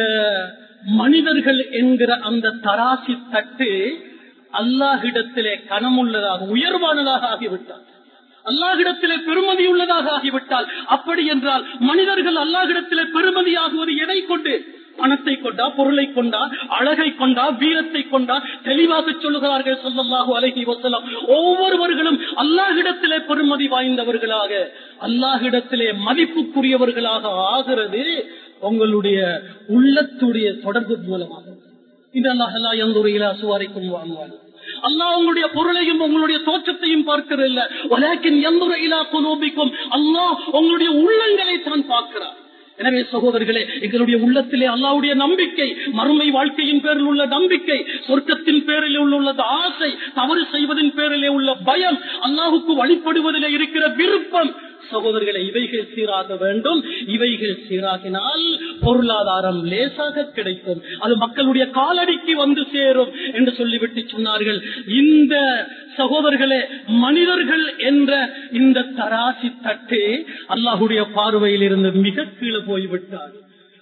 மனிதர்கள் என்கிற அந்த தராசி தட்டு அல்லாஹிடத்திலே கனமுள்ளதாக உயர்வானதாக ஆகிவிட்டார் அல்லாஹிடத்திலே பெருமதி உள்ளதாக ஆகிவிட்டால் அப்படி என்றால் மனிதர்கள் அல்லாஹிடத்திலே பெருமதியாகுவது எதை கொண்டு பணத்தை கொண்டா பொருளை கொண்டா அழகை கொண்டா வீரத்தை கொண்டா தெளிவாக சொல்லுகிறார்கள் சொல்லல்லாஹு அலஹி வசலாம் ஒவ்வொருவர்களும் அல்லாஹிடத்திலே பெருமதி வாய்ந்தவர்களாக அல்லாஹிடத்திலே மதிப்புக்குரியவர்களாக ஆகிறது உங்களுடைய உள்ளத்துடைய தொடர்பு மூலமாக இது அல்லாஹல்லா எந்தொரு சுவாரிக்கும் வாங்குவாங்க அல்லாஹ் உங்களுடைய பொருளையும் உங்களுடைய தோற்றத்தையும் பார்க்கிறதில்ல உலகின் எந்தொரு இலா குலோபிக்கும் அல்லாஹ் உங்களுடைய உள்ளங்களை தான் பார்க்கிறார் எனவே சகோதரர்களே எங்களுடைய உள்ளத்திலே அல்லாவுடைய நம்பிக்கை மறுமை வாழ்க்கையின் பேரில் உள்ள நம்பிக்கை சொர்க்கத்தின் பேரில் உள்ள ஆசை தவறு செய்வதன் பேரிலே உள்ள பயம் அல்லாஹுக்கு வழிபடுவதிலே இருக்கிற விருப்பம் சகோதரர்களை இவைகள் சீராக வேண்டும் இவைகள் சீராகினால் பொருளாதாரம் லேசாக கிடைக்கும் அது மக்களுடைய காலடிக்கு வந்து சேரும் என்று சொல்லிவிட்டு சொன்னார்கள் இந்த சகோதரர்களே மனிதர்கள் என்ற இந்த தராசி தட்டு அல்லாஹுடைய பார்வையில் இருந்து மிக கீழே போய்விட்டார்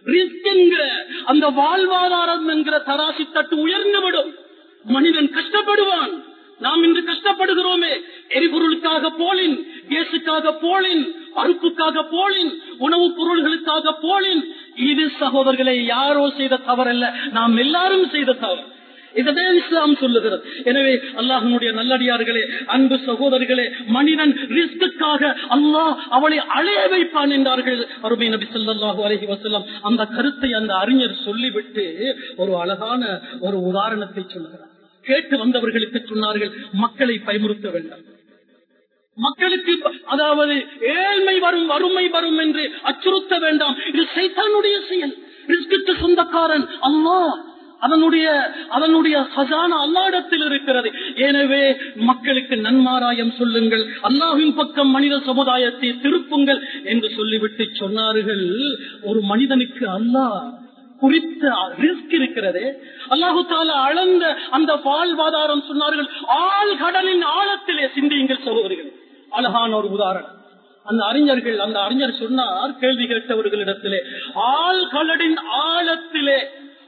என்கிற அந்த வாழ்வாதாரம் என்கிற தராசி தட்டு உயர்ந்துவிடும் மனிதன் கஷ்டப்படுவான் நாம் இன்று கஷ்டப்படுகிறோமே எரிபொருளுக்காக போலின் கேஸுக்காக போலின் அறுப்புக்காக போலின் உணவுப் பொருள்களுக்காக போலின் இது சகோதரர்களை யாரோ செய்த தவறல்ல நாம் எல்லாரும் செய்த தவறு இதுதான் இஸ்லாம் சொல்லுகிறது எனவே அல்லாஹனுடைய நல்லடியார்களே அன்பு சகோதரர்களே மனிதன் ரிஸ்க்குக்காக அல்லாஹ் அவளை அழைய வைப்பான் என்றார்கள் அருமை நபி சொல்லாஹு அலஹி வசல்லாம் அந்த கருத்தை அந்த அறிஞர் சொல்லிவிட்டு ஒரு அழகான ஒரு உதாரணத்தை சொல்லுகிறார் கேட்டு வந்தவர்களுக்கு சொன்னார்கள் மக்களை பயமுறுத்த வேண்டாம் மக்களுக்கு அதாவது ஏழ்மை வரும் வறுமை வரும் என்று அச்சுறுத்த வேண்டாம் இது சைத்தானுடைய செயல் ரிஸ்க்கு சொந்தக்காரன் அம்மா அதனுடைய அதனுடைய ஹசான அல்லாடத்தில் இருக்கிறது எனவே மக்களுக்கு நன்மாராயம் சொல்லுங்கள் அல்லாஹின் பக்கம் மனித சமுதாயத்தை திருப்புங்கள் என்று சொல்லிவிட்டு சொன்னார்கள் ஒரு மனிதனுக்கு அல்லாஹ் குறித்த ரிஸ்க் இருக்கிறது அல்லாஹு தால அளந்த அந்த வாழ்வாதாரம் சொன்னார்கள் ஆள் கடலின் ஆழத்திலே சிந்தியுங்கள் சகோதரிகள் அழகான ஒரு உதாரணம் அந்த அறிஞர்கள் அந்த அறிஞர் சொன்னார் கேள்வி கேட்டவர்களிடத்திலே ஆள் கடலின் ஆழத்திலே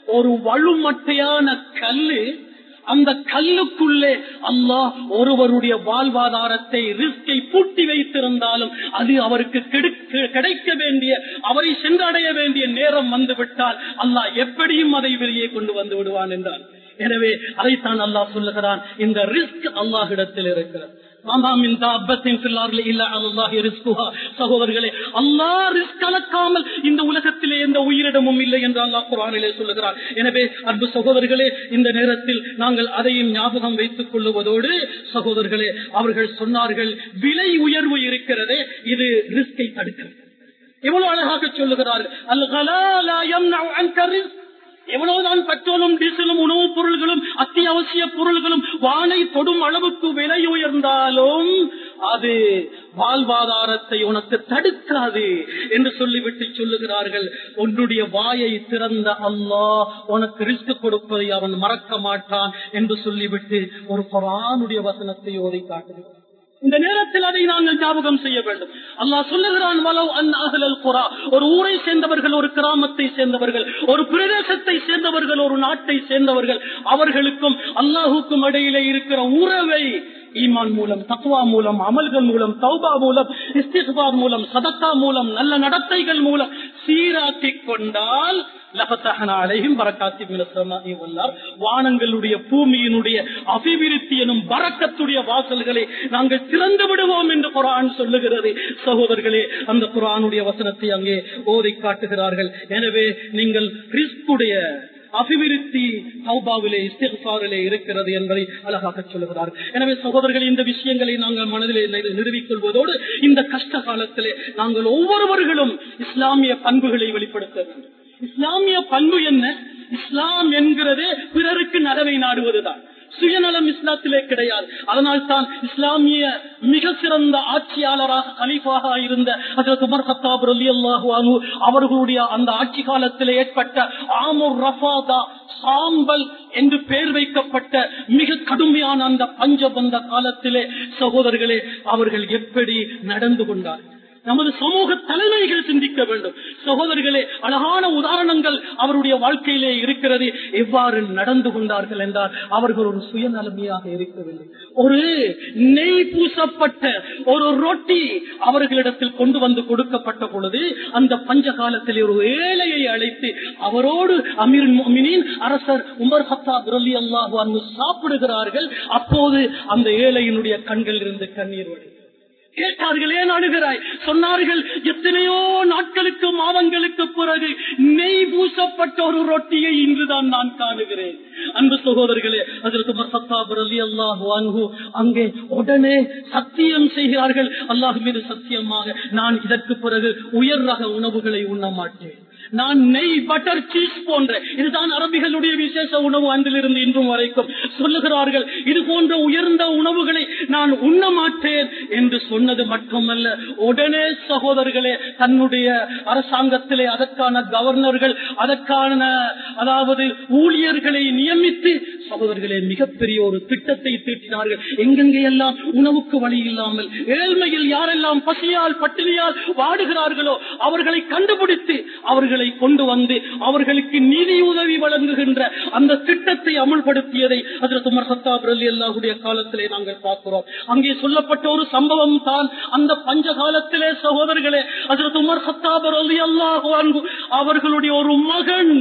ஒரு வலுமட்டையான கல்லு அந்த கல்லுக்குள்ளே அல்லாஹ் ஒருவருடைய வாழ்வாதாரத்தை ரிஸ்கை பூட்டி வைத்திருந்தாலும் அது அவருக்கு கெடுக்க- கிடைக்க வேண்டிய அவரை சென்றடைய வேண்டிய நேரம் வந்துவிட்டால் அல்லாஹ் எப்படியும் அதை வெளியே கொண்டு வந்து விடுவான் என்றான் எனவே அதைத்தான் அல்லாஹ் சொல்லுகிறான் இந்த ரிஸ்க் அல்லாஹிடத்தில் இருக்கிறது மாமாமின் தாபத்தின் பிள்ளார்கள் இல்ல அல்லாஹ் ரிஸ்குஹா சகோதரர்களே அல்லாஹ் ரிஸ்க் கலக்காமல் இந்த உலகத்திலே எந்த உயிரிடமும் இல்லை என்று அல்லாஹ் குரானிலே சொல்லுகிறார் எனவே அன்பு சகோதரர்களே இந்த நேரத்தில் நாங்கள் அதையும் ஞாபகம் வைத்துக் கொள்ளுவதோடு சகோதரர்களே அவர்கள் சொன்னார்கள் விலை உயர்வு இருக்கிறதே இது ரிஸ்கை தடுக்கிறது எவ்வளவு அழகாக சொல்லுகிறார்கள் அல் கலாலா யம்னஉ அன்க ரிஸ்க் எவ்வளவுதான் பெட்ரோலும் டீசலும் உணவுப் பொருள்களும் அத்தியாவசிய பொருள்களும் வானை தொடும் அளவுக்கு விலை உயர்ந்தாலும் அது வாழ்வாதாரத்தை உனக்கு தடுக்காது என்று சொல்லிவிட்டு சொல்லுகிறார்கள் உன்னுடைய வாயை திறந்த அல்லாஹ் உனக்கு ரிஸ்க் கொடுப்பதை அவன் மறக்க மாட்டான் என்று சொல்லிவிட்டு ஒரு குரானுடைய வசனத்தை ஓதை காட்டுகிறார் இந்த நேரத்தில் அதை நாங்கள் ஞாபகம் செய்ய வேண்டும் அல்லாஹ் சொல்லுகிறான் வலவ் அன் அகலல் குரா ஒரு ஊரை சேர்ந்தவர்கள் ஒரு கிராமத்தை சேர்ந்தவர்கள் ஒரு பிரதேசத்தை சேர்ந்தவர்கள் ஒரு நாட்டை சேர்ந்தவர்கள் அவர்களுக்கும் அல்லாஹுக்கும் இடையிலே இருக்கிற உறவை ஈமான் மூலம் தத்வா மூலம் அமல்கள் மூலம் தௌபா மூலம் இஸ்திஃபார் மூலம் சதக்கா மூலம் நல்ல நடத்தைகள் மூலம் சீராக்கிக் கொண்டால் லபத்தகன அலையும் பரக்காத்தி மினசமாகி உள்ளார் வானங்களுடைய பூமியினுடைய அபிவிருத்தி எனும் பரக்கத்துடைய வாசல்களை நாங்கள் திறந்து விடுவோம் என்று குரான் சொல்லுகிறது சகோதரர்களே அந்த குரானுடைய வசனத்தை அங்கே ஓதை காட்டுகிறார்கள் எனவே நீங்கள் ரிஸ்குடைய அபிவிருத்தி சௌபாவிலே இஸ்திஃபாரிலே இருக்கிறது என்பதை அழகாக சொல்லுகிறார் எனவே சகோதரர்கள் இந்த விஷயங்களை நாங்கள் மனதிலே நிறு- நிறுவிக் கொள்வதோடு இந்த கஷ்ட காலத்திலே நாங்கள் ஒவ்வொருவர்களும் இஸ்லாமிய பண்புகளை வெளிப்படுத்த வேண்டும் இஸ்லாமிய பண்பு என்ன இஸ்லாம் என்கிறது பிறருக்கு நலவை நாடுவதுதான் சுயநலம் இஸ்லாத்திலே கிடையாது அதனால் தான் இஸ்லாமிய மிக சிறந்த ஆட்சியாளராக கலீஃபாக இருந்த ஹஜரத் உமர் கத்தாப் ரலியல்லாஹு அன்ஹு அவர்களுடைய அந்த ஆட்சி காலத்தில் ஏற்பட்ட ஆமுர் ரஃபாதா சாம்பல் என்று பெயர் வைக்கப்பட்ட மிக கடுமையான அந்த பஞ்சபந்த காலத்திலே சகோதரர்களே அவர்கள் எப்படி நடந்து கொண்டார்கள் நமது சமூக தலைமைகள் சிந்திக்க வேண்டும் சகோதரர்களே அழகான உதாரணங்கள் அவருடைய வாழ்க்கையிலே இருக்கிறது எவ்வாறு நடந்து கொண்டார்கள் என்றால் அவர்கள் ஒரு சுயநலமையாக இருக்கவில்லை ஒரு நெய் பூசப்பட்ட ஒரு ரொட்டி அவர்களிடத்தில் கொண்டு வந்து கொடுக்கப்பட்ட பொழுது அந்த பஞ்ச காலத்தில் ஒரு ஏழையை அழைத்து அவரோடு அமீர் மோமினின் அரசர் உமர் ஹத்தாப் ரலி அல்லாஹு சாப்பிடுகிறார்கள் அப்போது அந்த ஏழையினுடைய கண்கள் இருந்து கண்ணீர் வடி கேட்டார்கள் ஏன் அழுகிறாய் சொன்னார்கள் எத்தனையோ நாட்களுக்கு மாதங்களுக்கு பிறகு நெய் பூசப்பட்ட ஒரு ரொட்டியை இன்றுதான் நான் காணுகிறேன் அன்பு சகோதரர்களே அதற்கு மசத்தாபர் அலி அல்லாஹு அன்ஹு அங்கே உடனே சத்தியம் செய்கிறார்கள் அல்லாஹ் மீது சத்தியமாக நான் இதற்கு பிறகு உயர் ரக உணவுகளை உண்ண மாட்டேன் நான் நெய் பட்டர் சீஸ் போன்ற இதுதான் அரபிகளுடைய விசேஷ உணவு அன்றிலிருந்து இன்றும் வரைக்கும் சொல்லுகிறார்கள் இது போன்ற உயர்ந்த உணவுகளை நான் உண்ண மாட்டேன் என்று சொன்னது மட்டுமல்ல உடனே சகோதரர்களே தன்னுடைய அரசாங்கத்திலே அதற்கான கவர்னர்கள் அதற்கான அதாவது ஊழியர்களை நியமித்து சகோதரர்களே மிகப்பெரிய ஒரு திட்டத்தை தீட்டினார்கள் எங்கெங்கே எல்லாம் உணவுக்கு வழி இல்லாமல் ஏழ்மையில் யாரெல்லாம் பசியால் பட்டினியால் வாடுகிறார்களோ அவர்களை கண்டுபிடித்து அவர்களை கொண்டு வந்து அவர்களுக்கு நிதி உதவி வழங்குகின்ற அந்த திட்டத்தை அமுல்படுத்தியதை அதில் துமர் சத்தாப் ரலி அல்லாஹுடைய காலத்திலே நாங்கள் பார்க்கிறோம் அங்கே சொல்லப்பட்ட ஒரு சம்பவம் தான் அந்த பஞ்ச காலத்திலே சகோதரர்களே அதில் துமர் சத்தாப் ரலி அல்லாஹு அன்பு அவர்களுடைய ஒரு மகன்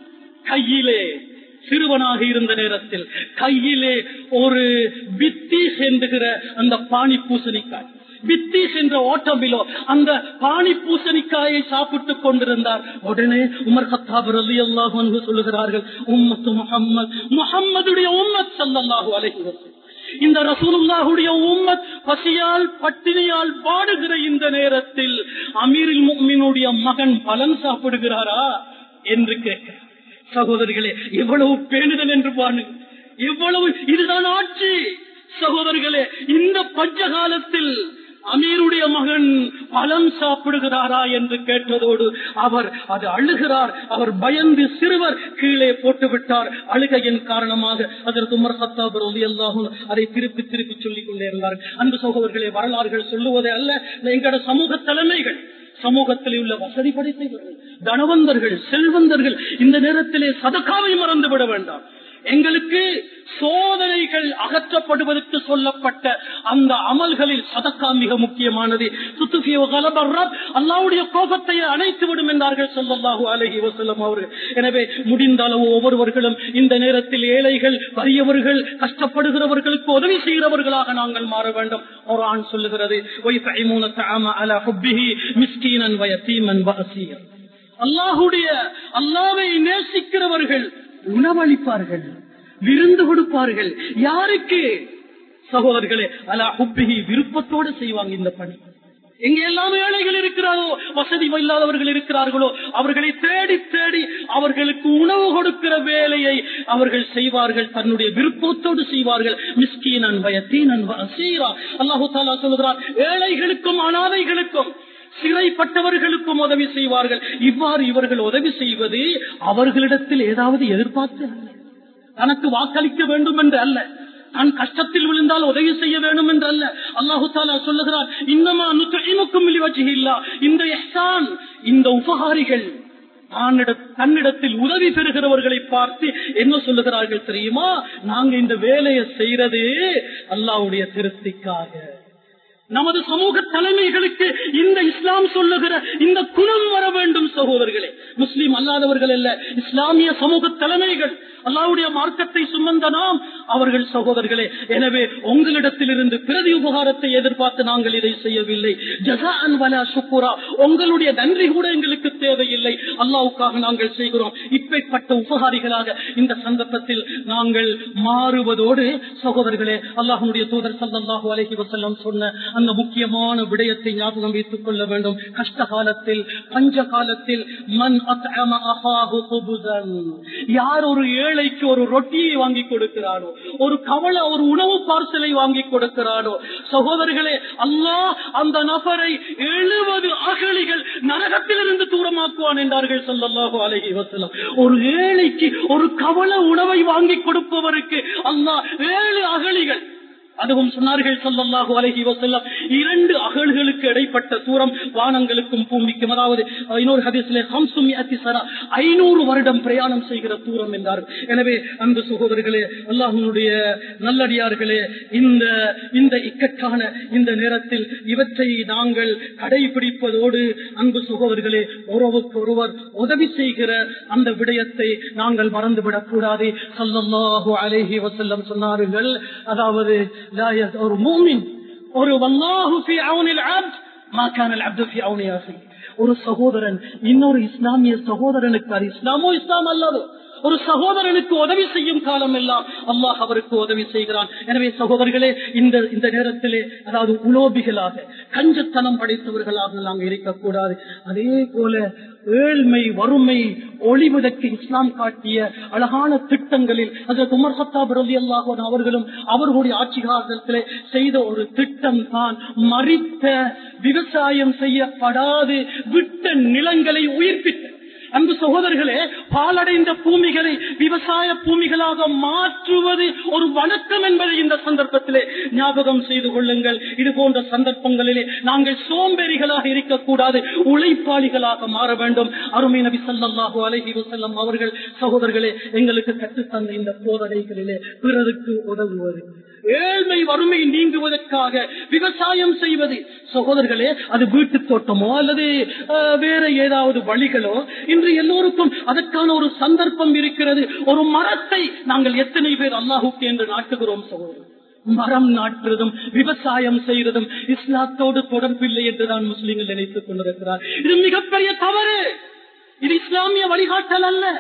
கையிலே சிறுவனாக இருந்த நேரத்தில் கையிலே ஒரு வித்தி சென்றுகிற அந்த பானி பூசணிக்காய் வித்தீஸ் என்ற ஓட்டமிலோ அந்த பானி பூசணிக்காயை சாப்பிட்டுக் கொண்டிருந்தார் உடனே உமர் கத்தாப் ரலி அல்லாஹ் சொல்லுகிறார்கள் உம்மத்து முகம்மது முகம்மதுடைய உம்மத் சல்லல்லாஹு அலைஹி வஸல்லம் இந்த ரசூலுல்லாஹுடைய உம்மத் பசியால் பட்டினியால் பாடுகிற இந்த நேரத்தில் அமீரில் முக்மினுடைய மகன் பலன் சாப்பிடுகிறாரா என்று கேட்கிறார் சகோதரிகளே எவ்வளவு பேணுதல் என்று பாருங்க எவ்வளவு இதுதான் ஆட்சி சகோதரர்களே இந்த பஞ்ச காலத்தில் அமீருடைய மகன் பழம் சாப்பிடுகிறாரா என்று கேட்டதோடு அவர் அது அழுகிறார் அவர் பயந்து சிறுவர் கீழே போட்டு விட்டார் அழுகையின் காரணமாக அதற்கு உமர் சத்தாப் எல்லாகும் அதை திருப்பி திருப்பி சொல்லிக் கொண்டே இருந்தார் அன்பு சகோதரர்களே வரலாறுகள் சொல்லுவதே அல்ல எங்களோட சமூக தலைமைகள் சமூகத்தில் உள்ள வசதி படைத்தவர்கள் தனவந்தர்கள் செல்வந்தர்கள் இந்த நேரத்திலே சதக்காவை மறந்து விட வேண்டாம் எங்களுக்கு சோதனைகள் அகற்றப்படுவதற்கு சொல்லப்பட்ட அந்த அமல்களில் சதக்கா மிக முக்கியமானது அல்லாவுடைய கோபத்தை அணைத்து விடும் என்றார்கள் சொல்லல்லாஹு அலஹி வசல்லம் அவர்கள் எனவே முடிந்த அளவு ஒவ்வொருவர்களும் இந்த நேரத்தில் ஏழைகள் வறியவர்கள் கஷ்டப்படுகிறவர்களுக்கு உதவி செய்கிறவர்களாக நாங்கள் மாற வேண்டும் ஒரு ஆண் சொல்லுகிறது அல்லாஹுடைய அல்லாவை நேசிக்கிறவர்கள் உணவளிப்பார்கள் விருந்து கொடுப்பார்கள் யாருக்கு சகோதரர்களே அலா ஹுப்பிகி விருப்பத்தோடு செய்வாங்க இந்த பணி எங்க எல்லாம் ஏழைகள் இருக்கிறாரோ வசதி இல்லாதவர்கள் இருக்கிறார்களோ அவர்களை தேடி தேடி அவர்களுக்கு உணவு கொடுக்கிற வேலையை அவர்கள் செய்வார்கள் தன்னுடைய விருப்பத்தோடு செய்வார்கள் மிஸ்கீன் அன்பய தீன் அன்ப சீரா அல்லாஹு தாலா சொல்லுகிறார் ஏழைகளுக்கும் அனாதைகளுக்கும் சிறைப்பட்டவர்களுக்கும் உதவி செய்வார்கள் இவ்வாறு இவர்கள் உதவி செய்வது அவர்களிடத்தில் ஏதாவது எதிர்பார்த்து அல்ல தனக்கு வாக்களிக்க வேண்டும் என்று அல்ல நான் கஷ்டத்தில் விழுந்தால் உதவி செய்ய வேண்டும் என்று அல்ல அல்லாஹு தாலா சொல்லுகிறார் இன்னமா நுக்கும் இல்லா இந்த எஹ்சான் இந்த உபகாரிகள் தன்னிடத்தில் உதவி பெறுகிறவர்களை பார்த்து என்ன சொல்லுகிறார்கள் தெரியுமா நாங்க இந்த வேலையை செய்யறது அல்லாவுடைய திருப்திக்காக நமது சமூக தலைமைகளுக்கு இந்த இஸ்லாம் சொல்லுகிற இந்த குணம் வர வேண்டும் சகோதரர்களே முஸ்லீம் அல்லாதவர்கள் அல்ல இஸ்லாமிய சமூக தலைமைகள் அல்லாவுடைய மார்க்கத்தை சுமந்த நாம் அவர்கள் சகோதரர்களே எனவே உங்களிடத்தில் இருந்து பிரதி உபகாரத்தை எதிர்பார்த்து நாங்கள் இதை செய்யவில்லை ஜசா அன்வலா சுக்குரா உங்களுடைய நன்றி கூட எங்களுக்கு தேவையில்லை அல்லாவுக்காக நாங்கள் செய்கிறோம் இப்பேற்பட்ட உபகாரிகளாக இந்த சந்தர்ப்பத்தில் நாங்கள் மாறுவதோடு சகோதரர்களே அல்லாஹனுடைய தூதர் சல்லாஹூ அலஹி வசல்லம் சொன்ன அந்த முக்கியமான விடயத்தை ஞாபகம் வைத்துக் கொள்ள வேண்டும் கஷ்ட காலத்தில் பஞ்ச காலத்தில் மண் யார் ஒரு ஏழைக்கு ஒரு ரொட்டியை வாங்கி கொடுக்கிறானோ ஒரு கவலை ஒரு உணவு பார்சலை வாங்கி கொடுக்கிறானோ சகோதரர்களே அல்லாஹ் அந்த நபரை எழுபது அகழிகள் நரகத்திலிருந்து தூரமாக்குவான் என்றார்கள் சொல்லல்லாஹு அலஹி வசலம் ஒரு ஏழைக்கு ஒரு கவலை உணவை வாங்கி கொடுப்பவருக்கு அல்லாஹ் ஏழு அகழிகள் அதுவும் சொன்னார்கள் சொல்லல்லாஹு அலஹி வசல்லம் இரண்டு அகல்களுக்கு இடைப்பட்ட தூரம் வானங்களுக்கும் பூமிக்கும் அதாவது இன்னொரு ஹதீஸ்ல ஹம்சும் சரா ஐநூறு வருடம் பிரயாணம் செய்கிற தூரம் என்றார் எனவே அன்பு சகோதரர்களே அல்லாஹனுடைய நல்லடியார்களே இந்த இந்த இக்கட்டான இந்த நேரத்தில் இவற்றை நாங்கள் கடைபிடிப்பதோடு அன்பு சகோதரர்களே ஒருவருக்கு ஒருவர் உதவி செய்கிற அந்த விடயத்தை நாங்கள் மறந்துவிடக் கூடாது சல்லல்லாஹு அலஹி வசல்லம் சொன்னார்கள் அதாவது ஒரு மூமின் ஒரு வல்லாஹு ஃபி அவுனில் அப்த் மா கான அல் அப்து ஃபி அவுனி அஹி ஒரு சகோதரன் இன்னொரு இஸ்லாமிய சகோதரனுக்கு அது இஸ்லாமோ இஸ்லாம் அல்லதோ ஒரு சகோதரனுக்கு உதவி செய்யும் காலம் எல்லாம் அல்லாஹ் அவருக்கு உதவி செய்கிறான் எனவே சகோதரர்களே இந்த இந்த நேரத்திலே அதாவது உலோபிகளாக கஞ்சத்தனம் படைத்தவர்களாக நாங்கள் இருக்கக்கூடாது அதே போல ஏழ்மை வறுமை ஒளிவதற்கு இஸ்லாம் காட்டிய அழகான திட்டங்களில் அதற்கு உமர் சத்தாப் ரவி அல்லாஹன் அவர்களும் அவர்களுடைய ஆட்சி காலத்திலே செய்த ஒரு திட்டம் தான் மறித்த விவசாயம் செய்யப்படாது விட்ட நிலங்களை உயிர்ப்பித்த அன்பு சகோதரர்களே பாலடைந்த பூமிகளை விவசாய பூமிகளாக மாற்றுவது ஒரு வணக்கம் என்பதை இந்த சந்தர்ப்பத்திலே ஞாபகம் செய்து கொள்ளுங்கள் இது போன்ற சந்தர்ப்பங்களிலே நாங்கள் சோம்பேறிகளாக இருக்கக்கூடாது உழைப்பாளிகளாக மாற வேண்டும் அருமை நபி சல்லாஹூ அலஹி வசல்லம் அவர்கள் சகோதரர்களே எங்களுக்கு கற்றுத்தந்த இந்த போதனைகளிலே பிறருக்கு உதவுவது ஏழ்மை வறுமை நீங்குவதற்காக விவசாயம் செய்வது சகோதரர்களே அது வீட்டு தோட்டமோ அல்லது வேற ஏதாவது வழிகளோ இன்று எல்லோருக்கும் அதற்கான ஒரு சந்தர்ப்பம் இருக்கிறது ஒரு மரத்தை நாங்கள் எத்தனை பேர் அல்லாஹுக்கு என்று நாட்டுகிறோம் சகோதரர் மரம் நாட்டுறதும் விவசாயம் செய்யறதும் இஸ்லாத்தோடு தொடர்பில்லை என்று தான் முஸ்லீம்கள் நினைத்துக் கொண்டிருக்கிறார் இது மிகப்பெரிய தவறு இது இஸ்லாமிய வழிகாட்டல் அல்ல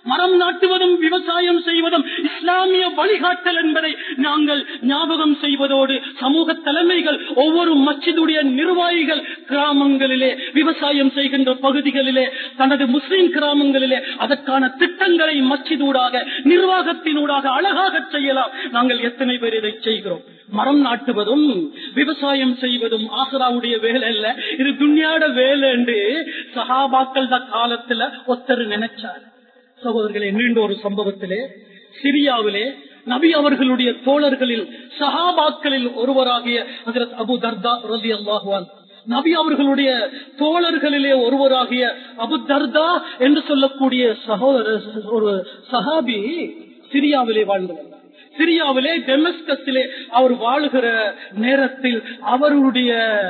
மரம் நாட்டுவதும் விவசாயம் செய்வதும் இஸ்லாமிய வழிகாட்டல் என்பதை நாங்கள் ஞாபகம் செய்வதோடு சமூக தலைமைகள் ஒவ்வொரு மச்சிதுடைய நிர்வாகிகள் கிராமங்களிலே விவசாயம் செய்கின்ற பகுதிகளிலே தனது முஸ்லிம் கிராமங்களிலே அதற்கான திட்டங்களை மச்சிதூடாக நிர்வாகத்தினூடாக அழகாக செய்யலாம் நாங்கள் எத்தனை பேர் இதை செய்கிறோம் மரம் நாட்டுவதும் விவசாயம் செய்வதும் ஆசராவுடைய வேலை இல்ல இது துன்யாட வேலை என்று சகாபாக்கள் காலத்துல ஒத்தர் நினைச்சார் சகோதரர்களே நீண்ட ஒரு சம்பவத்திலே சிரியாவிலே நபி அவர்களுடைய தோழர்களில் சஹாபாக்களில் ஒருவராகிய ஹஜரத் அபு தர்தா ரலி அல்லாஹுவான் நபி அவர்களுடைய தோழர்களிலே ஒருவராகிய அபு தர்தா என்று சொல்லக்கூடிய சகோதர ஒரு சஹாபி சிரியாவிலே வாழ்ந்து வந்தார் சிரியாவிலே டெமஸ்கஸிலே அவர் வாழுகிற நேரத்தில் அவருடைய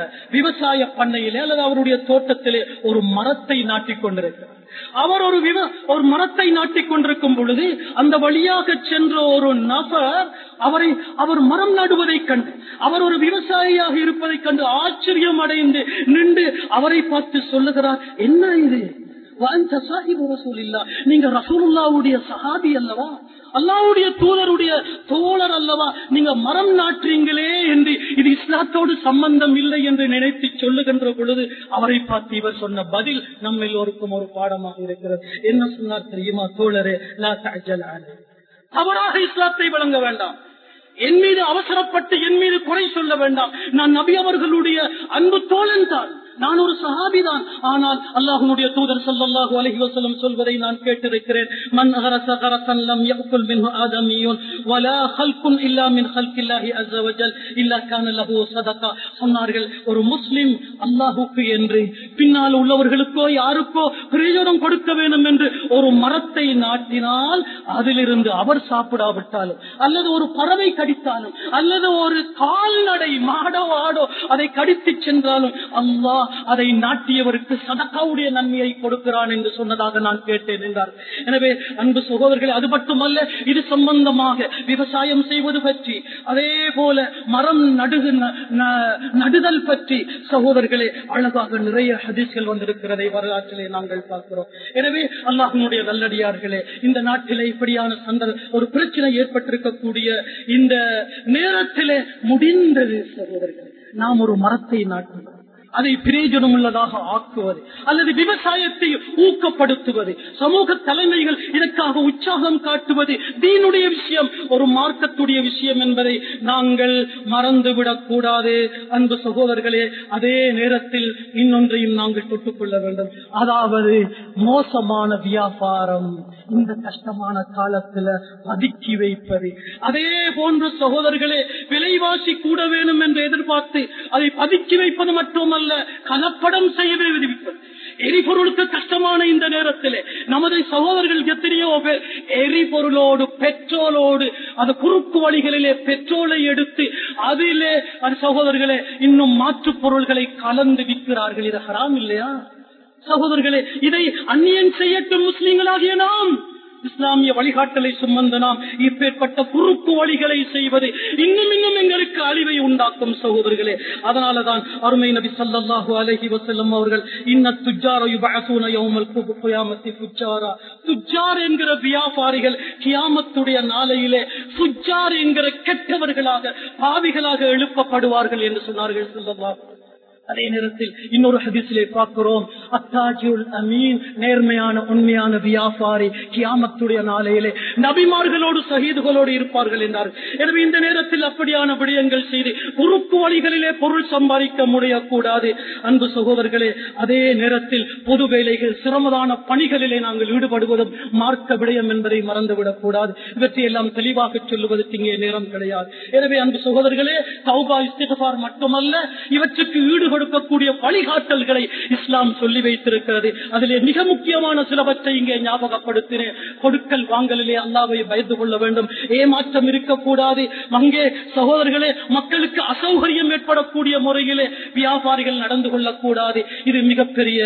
விவசாய பண்ணையிலே அல்லது அவருடைய தோட்டத்திலே ஒரு மரத்தை நாட்டிக் கொண்டிருக்கிறார் அவர் ஒரு விவ ஒரு மரத்தை நாட்டிக் கொண்டிருக்கும் பொழுது அந்த வழியாக சென்ற ஒரு நபர் அவரை அவர் மரம் நடுவதைக் கண்டு அவர் ஒரு விவசாயியாக இருப்பதைக் கண்டு ஆச்சரியம் அடைந்து நின்று அவரை பார்த்து சொல்லுகிறார் என்ன இது வாந்த சாஹிபு ரசூலில்லா நீங்க ரசூலுல்லாவுடைய சஹாபி அல்லவா அல்லாவுடைய தூதருடைய தோழர் அல்லவா நீங்க மரம் நாட்டுறீங்களே என்று இது இஸ்லாத்தோடு சம்பந்தம் இல்லை என்று நினைத்து சொல்லுகின்ற பொழுது அவரை பார்த்து இவர் சொன்ன பதில் நம்ம எல்லோருக்கும் ஒரு பாடமாக இருக்கிறது என்ன சொன்னார் தெரியுமா தோழரே லா தஅஜல் அலைஹி. தவறாக இஸ்லாத்தை வழங்க வேண்டாம் என் மீது அவசரப்பட்டு என் மீது குறை சொல்ல வேண்டாம் நான் நபி அவர்களுடைய அன்பு தோழன் தான் நான் ஒரு சஹாபிதான் ஆனால் அல்லாஹ்வுடைய தூதர் ஸல்லல்லாஹு அலைஹி வஸல்லம் சொல்வதை நான் கேட்டிருக்கிறேன் மன் அஹரஸ கரஸன் லம் யஅகுல் மின்ஹு ஆதமியுன் வலா ஹல்குன் இல்லா மின் ஹல்கில்லாஹி அஸ்ஸ வஜல் இல்லா கான லஹு ஸதகா சொன்னார்கள் ஒரு முஸ்லிம் அல்லாஹ்வுக்கு என்று பின்னால் உள்ளவர்களுக்கோ யாருக்கோ பிரயோஜனம் கொடுக்க வேண்டும் என்று ஒரு மரத்தை நாட்டினால் அதிலிருந்து அவர் சாப்பிடாவிட்டாலும் அல்லது ஒரு பறவை கடித்தாலும் அல்லது ஒரு கால்நடை மாடோ ஆடோ அதை கடித்து சென்றாலும் அல்லாஹ் அதை நாட்டியவருக்கு சதக்காவுடைய நன்மையை கொடுக்கிறான் என்று சொன்னதாக நான் கேட்டேன் என்றார் எனவே அன்பு சகோதரர்களே அது மட்டுமல்ல இது சம்பந்தமாக விவசாயம் செய்வது பற்றி அதே போல மரம் நடுகு ந- ந- நடுதல் பற்றி சகோதரர்களே அழகாக நிறைய ஹதீஸ்கள் வந்திருக்கிறதை வரலாற்றிலே நாங்கள் பார்க்கிறோம் எனவே அல்லாஹனுடைய நல்லடியார்களே இந்த நாட்டிலே இப்படியான சந்தர் ஒரு பிரச்சனை ஏற்பட்டிருக்கக்கூடிய இந்த நேரத்திலே முடிந்தது சகோதரர்களே நாம் ஒரு மரத்தை நாட்டுவோம் அதை பிரயோஜனம் உள்ளதாக ஆக்குவது அல்லது விவசாயத்தை ஊக்கப்படுத்துவது சமூக தலைமைகள் இதற்காக உற்சாகம் காட்டுவது தீனுடைய விஷயம் ஒரு மார்க்கத்துடைய விஷயம் என்பதை நாங்கள் மறந்துவிடக் கூடாது அன்பு சகோதரர்களே அதே நேரத்தில் இன்னொன்றையும் நாங்கள் தொட்டுக்கொள்ள வேண்டும் அதாவது மோசமான வியாபாரம் இந்த கஷ்டமான காலத்துல பதுக்கி வைப்பது அதே போன்று சகோதரர்களே விலைவாசி கூட வேணும் என்று எதிர்பார்த்து அதை பதுக்கி வைப்பது மட்டுமல்ல கலப்படம் செய்யவே விதிப்பது எரிபொருளுக்கு கஷ்டமான இந்த நேரத்திலே நமது சகோதரர்கள் எத்தனையோ பேர் எரிபொருளோடு பெட்ரோலோடு அந்த குறுக்கு வழிகளிலே பெட்ரோலை எடுத்து அதிலே அந்த சகோதரர்களே இன்னும் மாற்றுப் பொருள்களை கலந்து விற்கிறார்கள் இது ஹராம் இல்லையா சகோதரர்களே இதை அந்நியன் செய்யட்டும் முஸ்லீம்களாகிய நாம் இஸ்லாமிய வழிகாட்டலை சுமந்து நாம் இப்பேற்பட்ட குறுக்கு வழிகளை செய்வது இன்னும் இன்னும் எங்களுக்கு அழிவை உண்டாக்கும் சகோதரர்களே அதனாலதான் அருமை நபி ஸல்லல்லாஹு அலைஹி வஸல்லம் அவர்கள் இன்ன துஜ்ஜார யுபஅஸூன யௌமல் கியாமத்தி ஃபுஜ்ஜாரா துஜ்ஜார் என்கிற வியாபாரிகள் கியாமத்துடைய நாளையிலே ஃபுஜ்ஜார் என்கிற கெட்டவர்களாக பாவிகளாக எழுப்பப்படுவார்கள் என்று சொன்னார்கள் ஸல்லல்லாஹு அதே நேரத்தில் இன்னொரு ஹதீஸிலே பார்க்கிறோம் அத்தாஜுல் அமீன் நேர்மையான உண்மையான வியாபாரி கியாமத்துடைய நாளையிலே நபிமார்களோடு சஹீதுகளோடு இருப்பார்கள் என்றார் எனவே இந்த நேரத்தில் அப்படியான விடயங்கள் செய்து குறுக்கு வழிகளிலே பொருள் சம்பாதிக்க முடியக்கூடாது அன்பு சகோதரர்களே அதே நேரத்தில் பொது வேலைகள் சிரமதான பணிகளிலே நாங்கள் ஈடுபடுவதும் மார்க்க விடயம் என்பதை மறந்துவிடக் கூடாது இவற்றையெல்லாம் தெளிவாக சொல்லுவதற்கு இங்கே நேரம் கிடையாது எனவே அன்பு சகோதரர்களே தௌபா இஸ்திகபார் மட்டுமல்ல இவற்றுக்கு ஈடு கொடுக்கக்கூடிய வழிகாட்டல்களை இஸ்லாம் சொல்லி வைத்திருக்கிறது அதிலே மிக முக்கியமான சிலவற்றை இங்கே ஞாபகப்படுத்தினேன் கொடுக்கல் வாங்கலிலே அல்லாவை பயந்து கொள்ள வேண்டும் ஏமாற்றம் இருக்கக்கூடாது அங்கே சகோதரர்களே மக்களுக்கு அசௌகரியம் ஏற்படக்கூடிய முறையிலே வியாபாரிகள் நடந்து கொள்ளக்கூடாது இது மிகப்பெரிய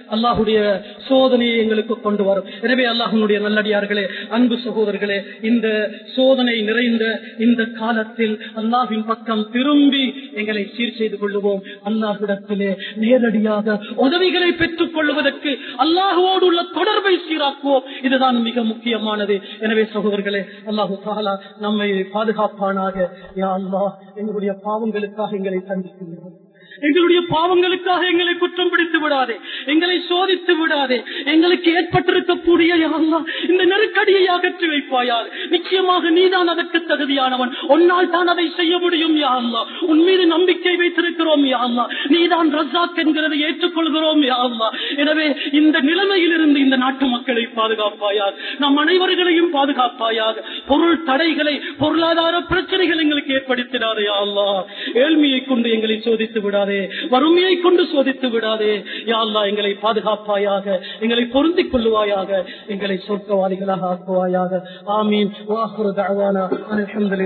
அல்லாஹுடைய சோதனையை எங்களுக்கு கொண்டு வரும் எனவே அல்லாஹனுடைய நல்லடியார்களே அன்பு சகோதரர்களே இந்த சோதனை நிறைந்த இந்த காலத்தில் அல்லாஹின் பக்கம் திரும்பி எங்களை சீர் செய்து கொள்ளுவோம் அல்லாஹிடத்திலே நேரடியாக உதவிகளை பெற்றுக் கொள்வதற்கு அல்லாஹுவோடு உள்ள தொடர்பை சீராக்குவோம் இதுதான் மிக முக்கியமானது எனவே சகோதரர்களே அல்லாஹு தாலா நம்மை பாதுகாப்பானாக யா அல்லாஹ் எங்களுடைய பாவங்களுக்காக எங்களை சந்திக்கின்றோம் எங்களுடைய பாவங்களுக்காக எங்களை குற்றம் பிடித்து விடாதே எங்களை சோதித்து விடாதே எங்களுக்கு ஏற்பட்டிருக்கக்கூடிய யா அல்லாஹ், இந்த நெருக்கடியை அகற்றி வைப்பாயார் நிச்சயமாக நீதான் அதற்கு தகுதியானவன் உன்னால் தான் அதை செய்ய முடியும் யா அல்லாஹ். உன் மீது நம்பிக்கை வைத்திருக்கிறோம் யா அல்லாஹ். நீதான் ரஸாக் என்கிறதை ஏற்றுக்கொள்கிறோம் யா அல்லாஹ். எனவே இந்த நிலைமையிலிருந்து இந்த நாட்டு மக்களை பாதுகாப்பாயாக நம் அனைவர்களையும் பாதுகாப்பாயாக பொருள் தடைகளை பொருளாதார பிரச்சனைகள் எங்களுக்கு ஏற்படுத்தினாரே யா அல்லாஹ் ஏழ்மையை கொண்டு எங்களை சோதித்து விடாதே வறுமையை கொண்டு சோதித்து விடாதே யா அல்லாஹ் எங்களை பாதுகாப்பாயாக எங்களை பொருந்திக் கொள்ளுவாயாக எங்களை சொர்க்கவாதிகளாக ஆக்குவாயாக ஆமீன் வாஹுரு தஅவானா அல்ஹம்துலில்லாஹ்